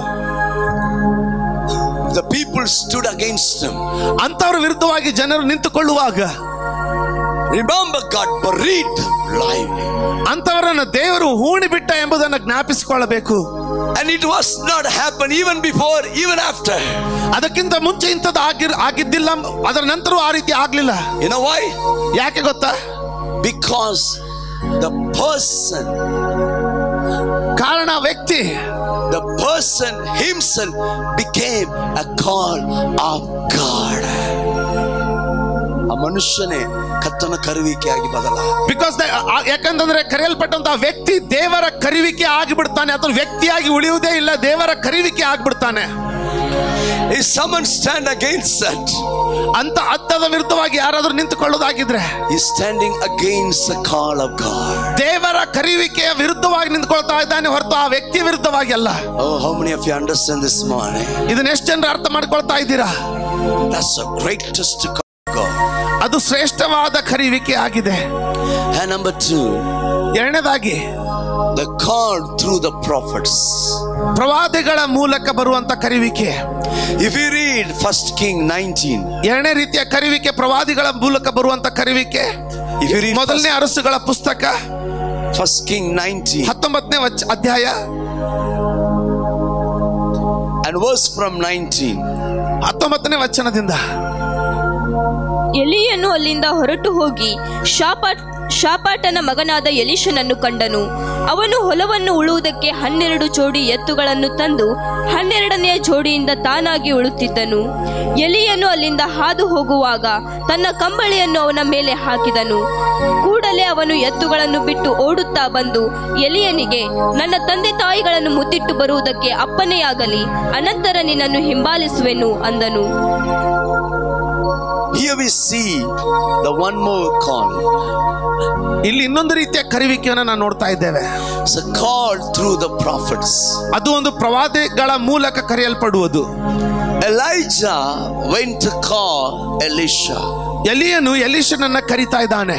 The people stood against him. ಅಂತವರ ವಿರುದ್ಧವಾಗಿ ಜನರು ನಿಂತುಕೊಳ್ಳುವಾಗ Remember, God buried them lively. ಅಂತವರನ್ನ ದೇವರು ಹೂಣಿ ಬಿಟ್ಟ ಎಂಬುದನ್ನು ಜ್ಞಾಪಿಸಿಕೊಳ್ಳಬೇಕು And it was not happened even before, even after. ಅದಕ್ಕಿಂತ ಮುಂಚೆ ಇಂಥದ್ದು ಆಗಿರ್ ಆಗಿದ್ದಿಲ್ಲ ಅದರ ನಂತರ ಆ ರೀತಿ ಆಗ್ಲಿಲ್ಲ You know why? ಯಾಕೆ ಗೊತ್ತಾ Because the person, ಕಾರಣ ವ್ಯಕ್ತಿ the person himself became a call of God. ಆ ಮನುಷ್ಯನೇ ಕತ್ತನ ಕರುವಿಕೆಯಾಗಿ ಬದಲ ಬಿಕಾಸ್ ಯಾಕಂತಂದ್ರೆ ಕರೆಯಲ್ಪಟ್ಟಂತ ವ್ಯಕ್ತಿ ದೇವರ ಕರಿವಿಕೆ ಆಗಿಬಿಡ್ತಾನೆ ಅಥವಾ ವ್ಯಕ್ತಿಯಾಗಿ ಉಳಿಯುವುದೇ ಇಲ್ಲ ದೇವರ ಕರಿವಿಕೆ ಆಗ್ಬಿಡ್ತಾನೆ If someone stand against that, ಅಂತ ಅರ್ಥದ ವಿರುದ್ಧವಾಗಿ ಯಾರಾದ್ರೂ ನಿಂತುಕೊಳ್ಳೋದಾಗಿದ್ರೆ he's standing against the call of God. ದೇವರ ಕರಿವಿಕೆಯ ವಿರುದ್ಧವಾಗಿ ನಿಂತ್ಕೊಳ್ತಾ ಇದ್ದಾನೆ ಹೊರತು ಆ ವ್ಯಕ್ತಿಯ ವಿರುದ್ಧವಾಗಿ ಅಲ್ಲ Oh, how many of you understand this morning? ಇದನ್ನ ಎಷ್ಟು ಜನರು ಅರ್ಥ ಮಾಡ್ಕೊಳ್ತಾ ಇದ್ದೀರಾ That's the greatest call of God. ಅದು ಶ್ರೇಷ್ಠವಾದ ಕರಿವಿಕೆ ಆಗಿದೆ And number two, ಎರಡನೇದಾಗಿ the call through the prophets. ಪ್ರವಾದಿಗಳ ಮೂಲಕ ಬರುವಂತ ಕರಿವಿಕೆ If you read First King 19, ಎರಡನೇ ರೀತಿಯ ಕರಿವಿಕೆ ಪ್ರವಾದಿಗಳ ಮೂಲಕ ಬರುವಂತ ಕರಿವಿಕೆ if you read ಮೊದಲನೇ ಅರಸುಗಳ ಪುಸ್ತಕ First, First King 19 ಹತ್ತೊಂಬತ್ತನೇ ವಚ- ಅಧ್ಯಾಯ and verse from 19, ಹತ್ತೊಂಬತ್ತನೇ ವಚನದಿಂದ ಎಲಿಯನು ಅಲ್ಲಿಂದ ಹೊರಟು ಹೋಗಿ ಶಾಪಾಟ್ ಶಾಪಾಟನ ಮಗನಾದ ಎಲಿಶನನ್ನು ಕಂಡನು ಅವನು ಹೊಲವನ್ನು ಉಳುವುದಕ್ಕೆ ಹನ್ನೆರಡು ಜೋಡಿ ಎತ್ತುಗಳನ್ನು ತಂದು ಹನ್ನೆರಡನೆಯ ಜೋಡಿಯಿಂದ ತಾನಾಗಿ ಉಳುತ್ತಿದ್ದನು ಎಲಿಯನು ಅಲ್ಲಿಂದ ಹಾದು ಹೋಗುವಾಗ ತನ್ನ ಕಂಬಳಿಯನ್ನು ಅವನ ಮೇಲೆ ಹಾಕಿದನು ಕೂಡಲೇ ಅವನು ಎತ್ತುಗಳನ್ನು ಬಿಟ್ಟು ಓಡುತ್ತಾ ಬಂದು ಎಲಿಯನಿಗೆ ನನ್ನ ತಂದೆ ತಾಯಿಗಳನ್ನು ಮುತ್ತಿಟ್ಟು ಬರುವುದಕ್ಕೆ ಅಪ್ಪನೆಯಾಗಲಿ ಅನಂತರ ನಿನ್ನನ್ನು ಹಿಂಬಾಲಿಸುವೆನು ಅಂದನು here we see the one more call. ಇಲ್ಲಿ ಇನ್ನೊಂದು ರೀತಿಯ ಕರಿವಿಕೆಯನ್ನು ನಾವು ನೋಡ್ತಾ ಇದ್ದೇವೆ It's a call through the prophets. ಅದು ಒಂದು ಪ್ರವಾದಿಗಳ ಮೂಲಕ ಕರೆಯಲ್ಪಡುವುದು Elijah went to call Elisha. ಎಲಿಯನು ಎಲಿಶನನ್ನ ಕರಿತಾ ಇದ್ದಾನೆ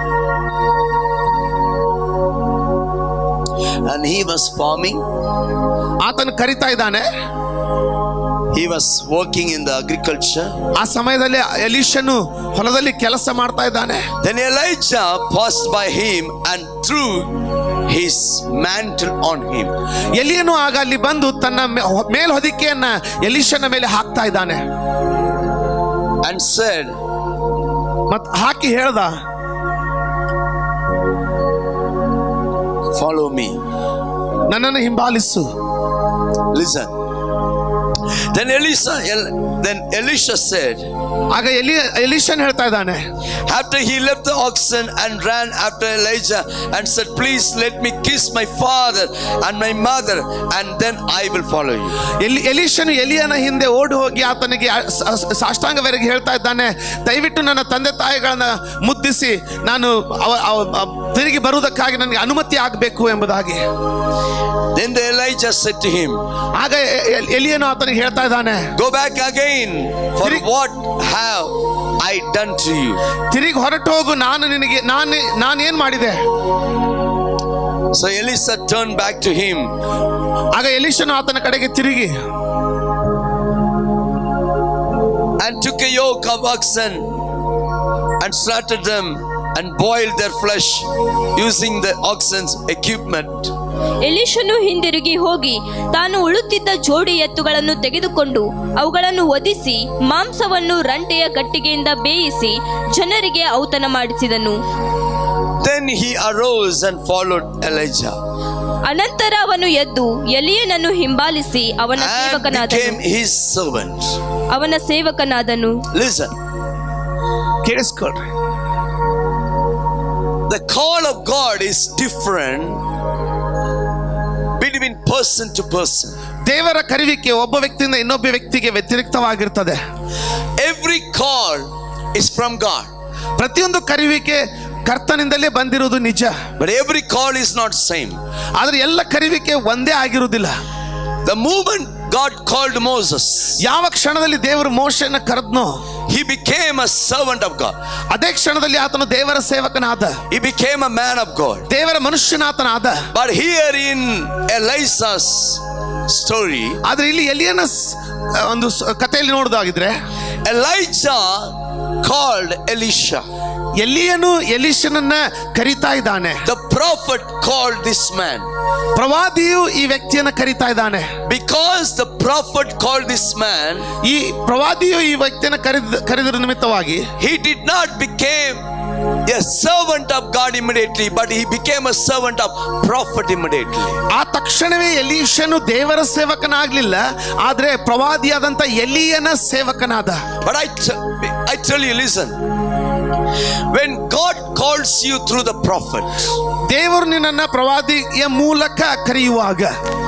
And he was farming, ಆತನು ಕರಿತಾ ಇದ್ದಾನೆ he was working in the agriculture. ಆ ಸಮಯದಲ್ಲಿ ಎಲಿಶನು ಹೊಲದಲ್ಲಿ ಕೆಲಸ ಮಾಡ್ತಾ ಇದ್ದಾನೆ Then Elijah passed by him and threw his mantle on him. ಎಲಿಯನು ಆಗ ಅಲ್ಲಿ ಬಂದು ತನ್ನ ಮೇ- ಮೇಲ್ಹೊದಿಕೆಯನ್ನ ಎಲಿಶನ ಮೇಲೆ ಹಾಕ್ತಾ ಇದ್ದಾನೆ and said, ಮತ್ ಹಾಕಿ ಹೇಳ್ದ Follow me. ನನ್ನನ್ನು ಹಿಂಬಾಲಿಸು Listen. Then Elisha, El- then Elisha said, ಆಗ ಎಲಿ ಎಲಿಶನ್ ಹೇಳ್ತಾ ಇದ್ದಾನೆ after he left the oxen and ran after Elijah and said, Please let me kiss my father and my mother, and then I will follow you. ಎಲಿ ಎಲಿಶನು ಎಲಿಯನ ಹಿಂದೆ ಓಡಿ ಹೋಗಿ ಆತನಿಗೆ ಆ- ಸ- ಸ- ಸಾಷ್ಟಾಂಗವರೆಗೆ ಹೇಳ್ತಾ ಇದ್ದಾನೆ ದಯವಿಟ್ಟು ನನ್ನ ತಂದೆ ತಾಯಿಗಳನ್ನ ಮುದ್ದಿಸಿ ನಾನು ಅವ- ಅವ- ಅವ್- ತಿರುಗಿ ಬರುವುದಕ್ಕಾಗಿ ನನಗೆ ಅನುಮತಿ ಆಗಬೇಕು ಎಂಬುದಾಗಿ Then the Elijah said to him, ಆಗ ಎ- ಎ- ಎಲಿಯನು ಆತನಿಗೆ ಹೇಳ್ತಾ ಇದ್ದಾನೆ Go back again, for Tiri- what have I done to you? ತಿರುಗಿ ಹೊರಟು ಹೋಗು ನಾನು ನಿನಗೆ ನಾನು ನಾನೇನ್ ಮಾಡಿದೆ So Elisha turned back to him ಆಗ ಎಲಿಶನು ಆತನ ಕಡೆಗೆ ತಿರುಗಿ and took a yoke of oxen and slaughtered them and boiled their flesh using the oxen's equipment. ಎಲಿಶನು ಹಿಂದಿರುಗಿ ಹೋಗಿ ತಾನು ಉಳುತ್ತಿದ್ದ ಜೋಡಿ ಎತ್ತುಗಳನ್ನು ತೆಗೆದುಕೊಂಡು ಅವುಗಳನ್ನು ಒದಿಸಿ ಮಾಂಸವನ್ನು ರಂಟೆಯ ಗಟ್ಟಿಗೆಯಿಂದ ಬೇಯಿಸಿ ಜನರಿಗೆ ಔತಣ ಮಾಡಿಸಿದನು Then he arose and followed Elijah ಅನಂತರ ಅವನು ಎದ್ದು ಎಲಿಯನನ್ನು ಹಿಂಬಾಲಿಸಿ ಅವನ and ಸೇವಕನಾದನು became his servant. ಅವನ ಸೇವಕನಾದನು Listen, ಕೇಳಿಸ್ಕೊಳ್ರಿ The call of God is different between person to person. ದೇವರ ಕರೆಯುವಿಕೆ ಒಬ್ಬ ವ್ಯಕ್ತಿಯಿಂದ ಇನ್ನೊಬ್ಬ ವ್ಯಕ್ತಿಗೆ ವ್ಯತಿರಿಕ್ತವಾಗಿರ್ತದೆ Every call is from God, ಪ್ರತಿಯೊಂದು ಕರೆಯುವಿಕೆ ಕರ್ತನಿಂದಲೇ ಬಂದಿರುವುದು ನಿಜ but every call is not same. ಆದ್ರೆ ಎಲ್ಲ ಕರೆಯುವಿಕೆ ಒಂದೇ ಆಗಿರುವುದಿಲ್ಲ The moment God called Moses, ಯಾವ ಕ್ಷಣದಲ್ಲಿ ದೇವರು ಮೋಶನ ಕರೆದ್ನೋ he became a servant of God. ಅದೇ ಕ್ಷಣದಲ್ಲಿ ಆತನು ದೇವರ ಸೇವಕನಾದ He became a man of God. ದೇವರ ಮನುಷ್ಯನಾತನಾದ But here in Elisa's story, ಆದ್ರೆ ಇಲ್ಲಿ ಎಲಿಯನ ಸ್- ಒಂದು ಸ್- ಕಥೆಯಲ್ಲಿ ನೋಡೋದಾಗಿದ್ರೆ Elijah called Elisha. ಎಲಿಯನು ಎಲಿಶನನ್ನ ಕರಿತಾ ಇದ್ದಾನೆ The prophet called this man. ಪ್ರವಾದಿಯು ಈ ವ್ಯಕ್ತಿಯನ್ನ ಕರಿತಾ ಇದ್ದಾನೆ Because the prophet called this man, ಈ ಪ್ರವಾದಿಯು ಈ ವ್ಯಕ್ತಿಯನ್ನ ಕರೆದ ಕರೆದಿರ ನಿಮಿತ್ತವಾಗಿ he did not become a servant of God immediately, but he became a servant of prophet immediately. ಆ ತಕ್ಷಣವೇ ಎಲೀಶನು ದೇವರ ಸೇವಕನಾಗ್ಲಿಲ್ಲ ಆದ್ರೆ ಪ್ರವಾದಿಯಾದಂತ ಎಲಿಯನ ಸೇವಕನಾದ But I, t- I tell you, listen. When God calls you through the prophet, ದೇವರು ನಿನ್ನನ್ನ ಪ್ರವಾದಿಯ ಮೂಲಕ ಕರೆಯುವಾಗ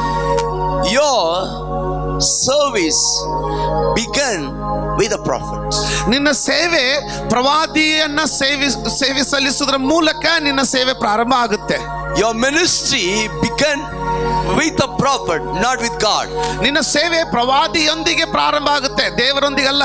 your service began with a prophet. ನಿನ್ನ ಸೇವೆ ಪ್ರವಾದಿಯನ್ನ ಸೇವಿ ಸೇವೆ ಸಲ್ಲಿಸುವುದರ ಮೂಲಕ ನಿನ್ನ ಸೇವೆ ಪ್ರಾರಂಭ ಆಗುತ್ತೆ Your ministry began with a prophet, not with God. ನಿನ್ನ ಸೇವೆ ಪ್ರವಾದಿಯೊಂದಿಗೆ ಪ್ರಾರಂಭ ಆಗುತ್ತೆ ದೇವರೊಂದಿಗಲ್ಲ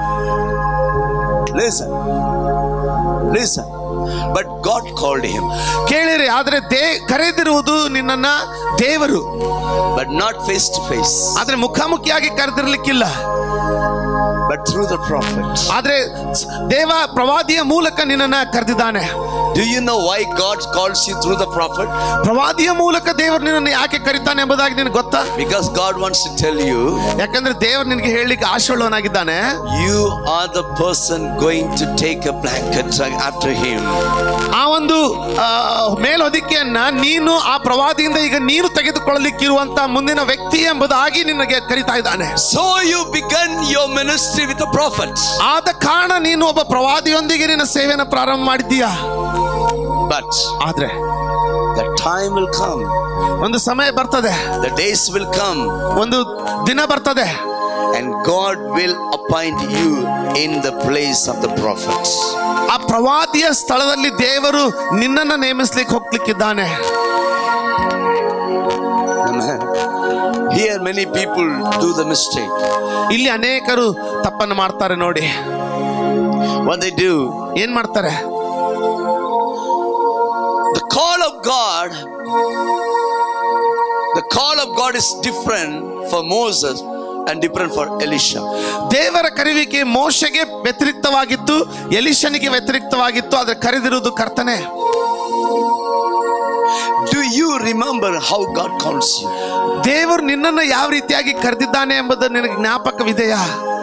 Listen. Listen. But God called him, ಕೇಳಿರಿ ಆದ್ರೆ ದೇ ಕರೆದಿರುವುದು ನಿನ್ನನ್ನ ದೇವರು but not face to face, ಆದ್ರೆ ಮುಖಾಮುಖಿಯಾಗಿ ಕರೆದಿರ್ಲಿಕ್ಕಿಲ್ಲ but through the prophet. ಆದ್ರೆ ದೇವ ಪ್ರವಾದಿಯ ಮೂಲಕ ನಿನ್ನನ್ನ ಕರೆದಿದ್ದಾನೆ Do you know why God calls you through the prophet? ಪ್ರವಾದಿಯ ಮೂಲಕ ದೇವರು ನಿನ್ನನ್ನು ಯಾಕೆ ಕರಿತಾನೆ ಎಂಬುದಾಗಿ ನಿನಗೆ ಗೊತ್ತಾ Because God wants to tell you, ಯಾಕಂದ್ರೆ ದೇವರು ನಿನಗೆ ಹೇಳಲಿಕ್ಕೆ ಆಶೀರ್ವಾದನಾಗಿದ್ದಾನೆ you are the person going to take a blanket after him. ಆ ಒಂದು ಆ, ಮೇಲ್ಹೊದಿಕೆಯನ್ನ ನೀನು ಆ ಪ್ರವಾದಿಯಿಂದ ಈಗ ನೀನು ತೆಗೆದುಕೊಳ್ಳಲಿಕ್ಕಿರುವಂತ ಮುಂದಿನ ವ್ಯಕ್ತಿ ಎಂಬುದಾಗಿ ನಿನಗೆ ಕರಿತಾ ಇದ್ದಾನೆ So you began your ministry with a prophet. ಆದ ಕಾರಣ ನೀನು ಒಬ್ಬ ಪ್ರವಾದಿಯೊಂದಿಗೆ ನಿನ್ನ ಸೇವೆಯನ್ನು ಪ್ರಾರಂಭ ಮಾಡಿದ್ದೀಯಾ But ಆದ್ರೆ the time will come, ಒಂದು ಸಮಯ ಬರ್ತದೆ the days will come, ಒಂದು ದಿನ ಬರ್ತದೆ and God will appoint you in the place of the prophets. ಆ ಪ್ರವಾದಿಯ ಸ್ಥಳದಲ್ಲಿ ದೇವರು ನಿನ್ನನ್ನು ನೇಮಿಸ್ಲಿಕ್ಕೆ ಹೋಗ್ಲಿಕ್ಕಿದ್ದಾನೆ Amen. Here, many people do the mistake. ಇಲ್ಲಿ ಅನೇಕರು ತಪ್ಪನ್ನು ಮಾಡ್ತಾರೆ ನೋಡಿ What they do, ಏನ್ ಮಾಡ್ತಾರೆ the call of God, the call of God is different for Moses and different for Elisha. ದೇವರ ಕರೆಯುವಿಕೆ ಮೋಶೆಗೆ ವ್ಯತಿರಿಕ್ತವಾಗಿತ್ತು ಎಲಿಶನಿಗೆ ವ್ಯತಿರಿಕ್ತವಾಗಿತ್ತು ಆದ್ರೆ ಕರೆದಿರುವುದು ಕರ್ತನೆ Do you remember how God calls you? ದೇವರು ನಿನ್ನನ್ನು ಯಾವ ರೀತಿಯಾಗಿ ಕರೆದಿದ್ದಾನೆ ಎಂಬುದು ನಿನಗೆ ಜ್ಞಾಪಕವಿದೆಯಾ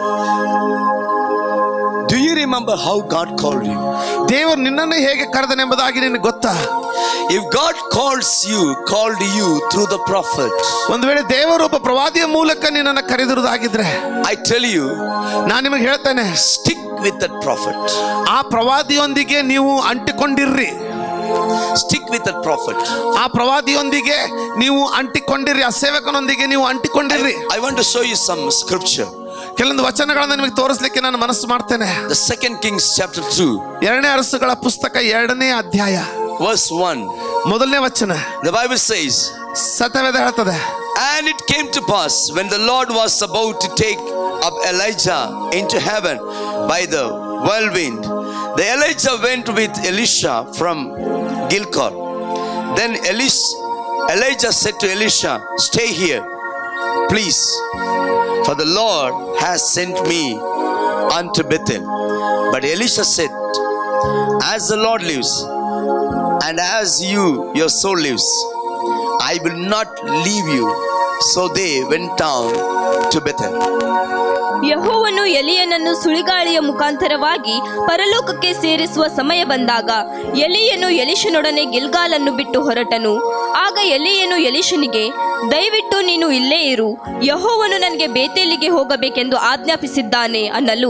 Do you remember how God called you? ದೇವರು ನಿನ್ನನ್ನು ಹೇಗೆ ಕರೆದನೆ ಎಂಬುದಾಗಿ ನಿನಗೆ ಗೊತ್ತಾ If God calls you, called you through the prophet, ಒಂದು ವೇಳೆ ದೇವರು ಒಬ್ಬ ಪ್ರವಾದಿಯ ಮೂಲಕ ನಿನ್ನನ್ನು ಕರೆದಿರುವುದಾಗಿದ್ರೆ I tell you, ನಾನು ನಿಮಗೆ ಹೇಳ್ತೇನೆ stick with that prophet. ಆ ಪ್ರವಾದಿಯೊಂದಿಗೆ ನೀವು ಅಂಟಿಕೊಂಡಿರ್ರಿ Stick with that prophet. ಆ ಪ್ರವಾದಿಯೊಂದಿಗೆ ನೀವು ಅಂಟಿಕೊಂಡಿರ್ರಿ ಆ ಸೇವಕನೊಂದಿಗೆ ನೀವು ಅಂಟಿಕೊಂಡಿರ್ರಿ I want to show you some scripture. ಕೆಲವೊಂದು ವಚನಗಳನ್ನ ನಿಮಗೆ ತೋರಿಸ್ಲಿಕ್ಕೆ ನಾನು ಮನಸ್ಸು ಮಾಡ್ತೇನೆ The second Kings chapter 2, ಎರಡನೇ ಅರಸುಗಳ ಪುಸ್ತಕ ಎರಡನೇ ಅಧ್ಯಾಯ verse 1. ಮೊದಲನೇ ವಚನ The Bible says, ಸತ್ಯವೇದ ಹೇಳ್ತದೆ And it came to pass when the Lord was about to take up Elijah into heaven by the whirlwind, the Elijah went with Elisha from Gilgal. Then Elis- Elijah said to Elisha, Stay here, please, for the Lord has sent me unto Bethel. But Elisha said, As the Lord lives, and as you, your soul lives, I will not leave you. So they went down to Bethel. ಯಹೋವನು ಎಲಿಯನನ್ನು ಸುಳಿಗಾಳಿಯ ಮುಖಾಂತರವಾಗಿ ಪರಲೋಕಕ್ಕೆ ಸೇರಿಸುವ ಸಮಯ ಬಂದಾಗ ಎಲಿಯನು ಎಲಿಶನೊಡನೆ ಗಿಲ್ಗಾಲನ್ನು ಬಿಟ್ಟು ಹೊರಟನು ಆಗ ಎಲಿಯನು ಎಲಿಶನಿಗೆ ದಯವಿಟ್ಟು ನೀನು ಇಲ್ಲೇ ಇರು ಯಹೋವನು ನನಗೆ ಬೇತೇಲಿಗೆ ಹೋಗಬೇಕೆಂದು ಆಜ್ಞಾಪಿಸಿದ್ದಾನೆ ಅನ್ನಲು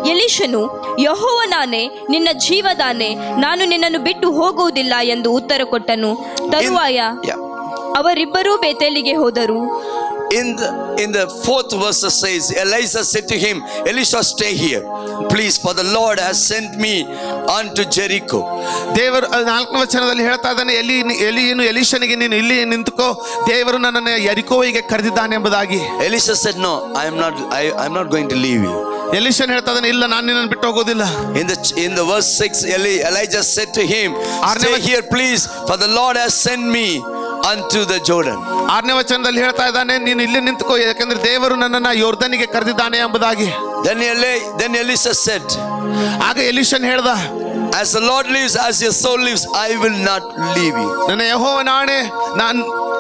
ಎಲಿಶನು ಯಹೋವನಾನೆ ನಿನ್ನ ಜೀವದಾನೆ ನಾನು ನಿನ್ನನ್ನು ಬಿಟ್ಟು ಹೋಗುವುದಿಲ್ಲ ಎಂದು ಉತ್ತರ ಕೊಟ್ಟನು ತರುವಾಯ Yeah. ಅವರಿಬ್ಬರೂ ಬೇತೇಲಿಗೆ ಹೋದರು In the in the fourth verse it says, Elijah said to him, Elisha, stay here, please, for the Lord has sent me unto Jericho. ದೇವರು ಅಹ್, ನಾಲ್ಕನೇ ವಚನದಲ್ಲಿ ಹೇಳ್ತಾ ಇದ್ದಾನೆ ಎಲಿ ಎಲಿಯನು ಎಲಿಶನಿಗೆ ನೀನು ಇಲ್ಲಿ ನಿಂತುಕೋ ದೇವರು ನನ್ನನ್ನು ಯರಿಕೋವಿಗೆ ಕರೆದಿದ್ದಾನೆ ಎಂಬುದಾಗಿ Elisha said, No, I am not I, I'm not going to leave you. ಎಲಿಶನ್ ಹೇಳ್ತಾ ಇದ್ದಾನೆ ಇಲ್ಲ ನಾನು ನಿನ್ನನ್ನು ಬಿಟ್ಟು ಹೋಗೋದಿಲ್ಲ In the in the verse 6, Eli, Elijah said to him, ಆರನೇ Stay ವಚನ- here, please, for the Lord has sent me unto the Jordan. ಆರನೇ ವಚನದಲ್ಲಿ ಹೇಳ್ತಾ ಇದ್ದಾನೆ ನೀನು ಇಲ್ಲಿ ನಿಂತುಕೋ ಯಾಕಂದ್ರೆ ದೇವರು ನನ್ನನ್ನ ಯೋರ್ಧನಿಗೆ ಕರೆದಿದ್ದಾನೆ ಎಂಬುದಾಗಿ Then Eli, then Elisha said, ಆಗ ಎಲಿಶನ್ ಹೇಳ್ದ As the Lord lives, as your soul lives, I will not leave you. ನನ್ನ ಯಹೋವನಾಣೆ ನಾನು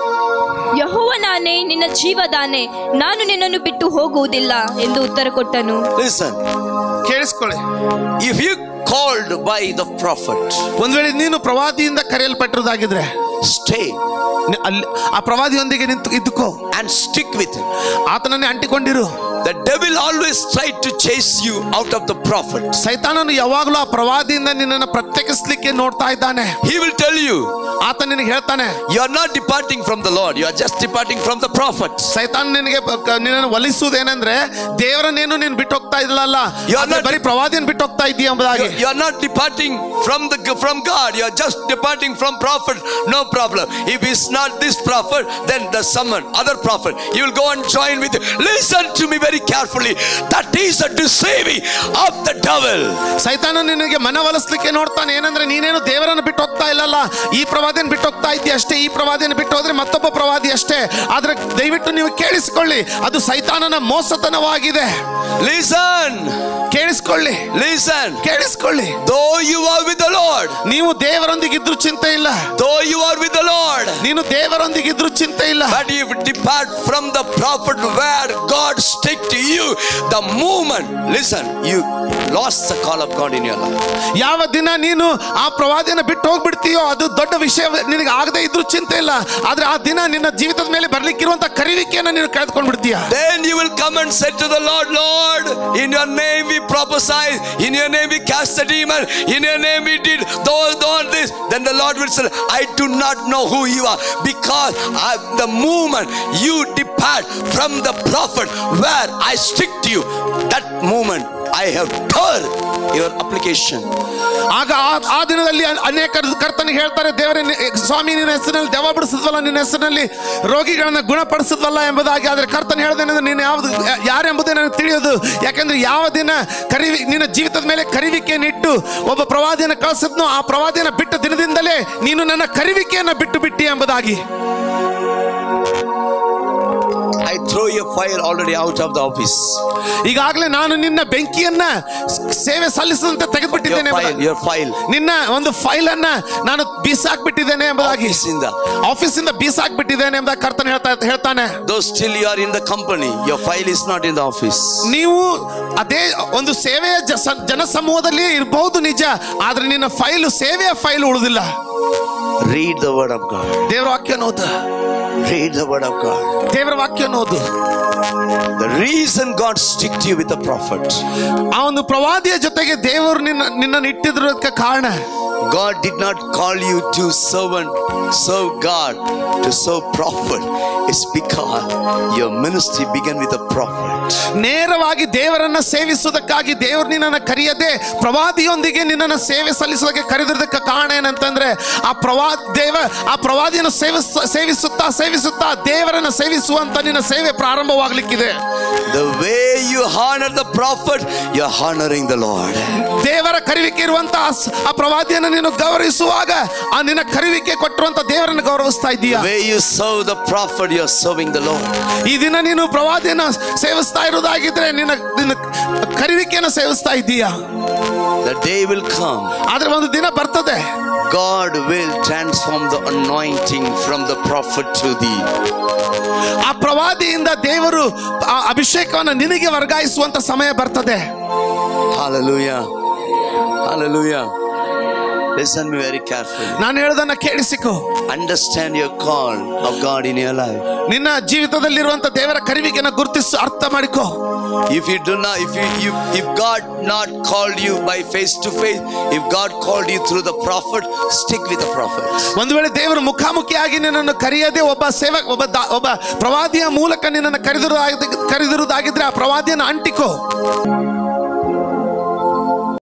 ಯಹೋವನಾನೆ ನಿನ್ನ ಜೀವದಾನೆ ನಾನು ನಿನ್ನನ್ನು ಬಿಟ್ಟು ಹೋಗುವುದಿಲ್ಲ ಎಂದು ಉತ್ತರ ಕೊಟ್ಟನು Listen, ಕೇಳಿಸ್ಕೊಳ್ಳಿ if you called by the prophet, ಒಂದ್ ವೇಳೆ ನೀನು ಪ್ರವಾದಿಯಿಂದ ಕರೆಯಲ್ಪಟ್ಟಿರೋದಾಗಿದ್ರೆ stay ನಿ- ಅಲ್ಲಿ ಆ ಪ್ರವಾದಿಯೊಂದಿಗೆ ನಿಂತು ಇದ್ದುಕೋ and stick with him. ಆತನನ್ನೇ ಅಂಟಿಕೊಂಡಿರು The devil always tried to chase you out of the prophet. ಸೈತಾನನು ಯಾವಾಗಲೂ ಆ ಪ್ರವಾದಿಯಿಂದ ನಿನ್ನನ್ನು ಪ್ರತ್ಯೇಕಿಸ್ಲಿಕ್ಕೆ ನೋಡ್ತಾ ಇದ್ದಾನೆ He will tell you, ಆತ ನಿನಗೆ ಹೇಳ್ತಾನೆ you are not departing from the Lord, you are just departing from the prophet. ಸೈತಾನ್ ನಿನಗೆ ಬ- ಕ- ನಿನ್ನನ್ನು ಒಲಿಸುವುದೇನೆಂದ್ರೆ ದೇವರನ್ನೇನು ನೀನು ಬಿಟ್ಟು ಹೋಗ್ತಾ ಇಲ್ಲಲ್ಲ You are ಆದ್ರೆ not- ಬರೀ ಪ್ರವಾದಿಯನ್ನು ಬಿಟ್ಟು ಹೋಗ್ತಾ ಇದೀಯ ಎಂಬುದಾಗಿ You, you are not departing from the from God. You are just departing from prophet. No problem. If it's not this prophet, then the someone other prophet. You will go and join with. Listen to me very carefully. That is a deceiving of the devil. ಸೈತಾನ ನಿನಗೆ ಮನವೊಲಿಸ್ಲಿಕ್ಕೆ ನೋಡ್ತಾನೆ ಏನಂದ್ರೆ ನೀನೇನು ದೇವರನ್ನು ಬಿಟ್ಟು ಹೋಗ್ತಾ ಇಲ್ಲಲ್ಲ ಈ ಪ್ರವಾದಿಯನ್ನು ಬಿಟ್ಟು ಹೋಗ್ತಾ ಇದ್ದೀಯ ಅಷ್ಟೇ ಈ ಪ್ರವಾದಿಯನ್ನು ಬಿಟ್ಟು ಹೋದ್ರೆ ಮತ್ತೊಬ್ಬ ಪ್ರವಾದಿ ಅಷ್ಟೇ ಆದ್ರೆ ದಯವಿಟ್ಟು ನೀವು ಕೇಳಿಸಿಕೊಳ್ಳಿ ಅದು ಸೈತಾನನ ಮೋಸತನವಾಗಿದೆ Listen, ಕೇಳಿಸ್ಕೊಳ್ಳಿ listen. ಕೇಳಿಸ್ಕೊಳ್ಳಿ Though you are with the Lord, ನೀವು ದೇವರೊಂದಿಗೆ ಇದ್ರು ಚಿಂತೆ ಇಲ್ಲ though you are with the Lord, ನೀನು ದೇವರೊಂದಿಗೆ ಇದ್ರು ಚಿಂತೆ ಇಲ್ಲ but if you depart from the prophet where God stick to you, the moment. Listen, you lost the call of God in your life. ಯಾವ ದಿನ ನೀನು ಆ ಪ್ರವಾದಿಯನ್ನು ಬಿಟ್ಟು ಹೋಗ್ಬಿಡ್ತೀಯೋ ಅದು ದೊಡ್ಡ ವಿಷಯ ನಿನಗೆ ಆಗದೆ ಇದ್ರು ಚಿಂತೆ ಇಲ್ಲ ಆದ್ರೆ ಆ ದಿನ ನಿನ್ನ ಜೀವಿತದ ಮೇಲೆ ಬರ್ಲಿಕ್ಕಿರುವಂತ ಕರಿವಿಕೆಯನ್ನು ನೀನು ಕಳೆದುಕೊಂಡು ಬಿಡ್ತೀಯ Then you will come and say to the Lord, Lord, in your name we prophesied, in your name we cast the demon, in your name we did those, all this. Then the Lord will say, I do not know who you are because I, the moment you depart from the prophet where I stick to you, that moment I have heard your application. ಆಗ ಆ- ಆ ದಿನದಲ್ಲಿ ಅ- ಅನೇಕ ಕರ್ತನಿಗೆ ಹೇಳ್ತಾರೆ ದೇವರೇ ನಿ- ಸ್ವಾಮಿ ನಿನ್ನ ಹೆಸರಿನಲ್ಲಿ ದೆವ್ವ ಬಿಡಿಸಿದ್ವಲ್ಲ ನಿನ್ನ ಹೆಸರಿನಲ್ಲಿ ರೋಗಿಗಳನ್ನ ಗುಣಪಡಿಸಿದ್ವಲ್ಲ ಎಂಬುದಾಗಿ ಆದ್ರೆ ಕರ್ತನ್ ಹೇಳ್ದೇನೆಂದ್ರೆ ನೀನು ಯಾವ್ದು ಯಾ- ಯಾರೆಂಬುದೇ ನನಗೆ ತಿಳಿಯೋದು ಯಾಕಂದ್ರೆ ಯಾವ ದಿನ ಕರಿವಿ ನಿನ್ನ ಜೀವಿತದ ಮೇಲೆ ಕರಿವಿಕೆಯನ್ನಿಟ್ಟು ಒಬ್ಬ ಪ್ರವಾದಿಯನ್ನು ಕಳಿಸಿದ್ನೋ ಆ ಪ್ರವಾದಿಯನ್ನು ಬಿಟ್ಟ ದಿನದಿಂದಲೇ ನೀನು ನನ್ನ ಕರಿವಿಕೆಯನ್ನು ಬಿಟ್ಟು ಬಿಟ್ಟಿ ಎಂಬುದಾಗಿ I throw your fire already out of the office. ಈಗಾಗಲೇ ನಾನು ನಿನ್ನ ಬೆಂಕಿಯನ್ನ ಸ್- ಸೇವೆ ಸಲ್ಲಿಸದಂತೆ Your ತೆಗೆದುಬಿಟ್ಟಿದ್ದೇನೆ file, ಎಂಬುದಾಗಿ. your file. ನಿನ್ನ ಒಂದು ಫೈಲ್ ಅನ್ನ ನಾನು ಬೀಸಾಕ್ಬಿಟ್ಟಿದ್ದೇನೆ ಎಂಬುದಾಗಿ Office in the ಆಫೀಸಿಂದ ಬೀಸಾಕ್ಬಿಟ್ಟಿದ್ದೇನೆ ಎಂಬುದಾಗಿ ಕರ್ತನ ಹೇಳ್ತಾ ಹೇಳ್ತಾನೆ though still you are in the company, your file is not in the office. ನೀವು ಅದೇ ಒಂದು ಸೇವೆಯ ಜ- ಸ- ಜನಸಮೂಹದಲ್ಲಿ ಇರಬಹುದು ನಿಜ ಆದ್ರೆ ನಿನ್ನ ಫೈಲು ಸೇವೆಯ ಫೈಲ್ ಉಳಿದಿಲ್ಲ Read the word of God. ದೇವರ ವಾಕ್ಯ ಓದು Read the word of God. ದೇವರ ವಾಕ್ಯ ಓದು The reason God stick to you with the prophet, ಆ ಒಂದು ಪ್ರವಾದಿಯ ಜೊತೆಗೆ ದೇವರು ನಿನ್ನ ನಿನ್ನನ್ನು ಇಟ್ಟಿದ್ರದಕ್ಕೆ ಕಾರಣ God did not call you to servant, serve God, to serve prophet. It's because your ministry began with a prophet. ನೇರವಾಗಿ ದೇವರನ್ನ ಸೇವಿಸುವುದಕ್ಕಾಗಿ ದೇವರು ನಿನ್ನನ್ನು ಕರೆಯದೆ ಪ್ರವಾದಿಯೊಂದಿಗೆ ನಿನ್ನನ್ನು ಸೇವೆ ಸಲ್ಲಿಸೋದಕ್ಕೆ ಕರೆದಿರೋದಕ್ಕೆ ಕಾರಣ ಏನಂತಂದ್ರೆ ಆ ಪ್ರವಾ ದೇವ ಆ ಪ್ರವಾದಿಯನ್ನು ಸೇವಿಸ ಸೇವಿಸುತ್ತಾ ಸೇವಿಸುತ್ತಾ ದೇವರನ್ನ ಸೇವಿಸುವಂತ ನಿನ್ನ ಸೇವೆ ಪ್ರಾರಂಭವಾಗ್ಲಿಕ್ಕಿದೆ The way you honor the prophet, you're honoring the Lord. ದೇವರ ಕರಿವಿಕೆ ಇರುವಂತ ಆ ಸ- ಆ ಪ್ರವಾದಿಯನ್ನು ನೀನು ಗೌರವಿಸುವಾಗ ಆ ನಿನ್ನ ಕರಿವಿಕೆ ಕೊಟ್ಟಿರುವಂತ ದೇವರನ್ನು ಗೌರವಿಸ್ತಾ The ಇದ್ದೀಯ way you serve the prophet, you're serving the Lord. ಈ ದಿನ ನೀನು ಪ್ರವಾದಿಯನ್ನು ಸೇವಿಸ್ತಾ ಇರುವುದಾಗಿದ್ರೆ ನಿನ್ನ ನಿನ್ನ ಕರಿವಿಕೆಯನ್ನು ಸೇವಿಸ್ತಾ ಇದ್ದೀಯ The day will come. ಆದ್ರೆ ಒಂದು ದಿನ ಬರ್ತದೆ God will transform the anointing from the prophet to thee. ಆ ಪ್ರವಾದಿಯಿಂದ ದೇವರು ಆ ಅಭಿಷೇಕವನ್ನು ನಿನಗೆ ವರ್ಗಾಯಿಸುವಂತ ಸಮಯ ಬರ್ತದೆ Hallelujah. Hallelujah. Listen me very carefully. ನಾನು ಹೇಳೋದನ್ನ ಕೇಳಿಸಿಕೊ Understand your call of God in your life. ನಿನ್ನ ಜೀವಿತದಲ್ಲಿರುವಂತ ದೇವರ ಕರಿವಿಕೆನ ಗುರುತಿಸಿ ಅರ್ಥ ಮಾಡಿಕೊ If you do not, if you, you if God not called you by face to face, if God called you through the prophet, stick with the prophet. ಒಂದು ವೇಳೆ ದೇವರು ಮುಖಾಮುಖಿಯಾಗಿ ನಿನ್ನನ್ನು ಕರೆಯದೆ ಒಬ್ಬ ಸೇವಕ ಒಬ್ಬ ದಾ- ಒಬ್ಬ ಪ್ರವಾದಿಯ ಮೂಲಕ ನಿನ್ನನ್ನು ಕರೆದಿರುವುದಾಗಿ ಕರೆದಿರುವುದಾಗಿದ್ರೆ ಆ ಪ್ರವಾದಿಯನ್ನು ಅಂಟಿಕೋ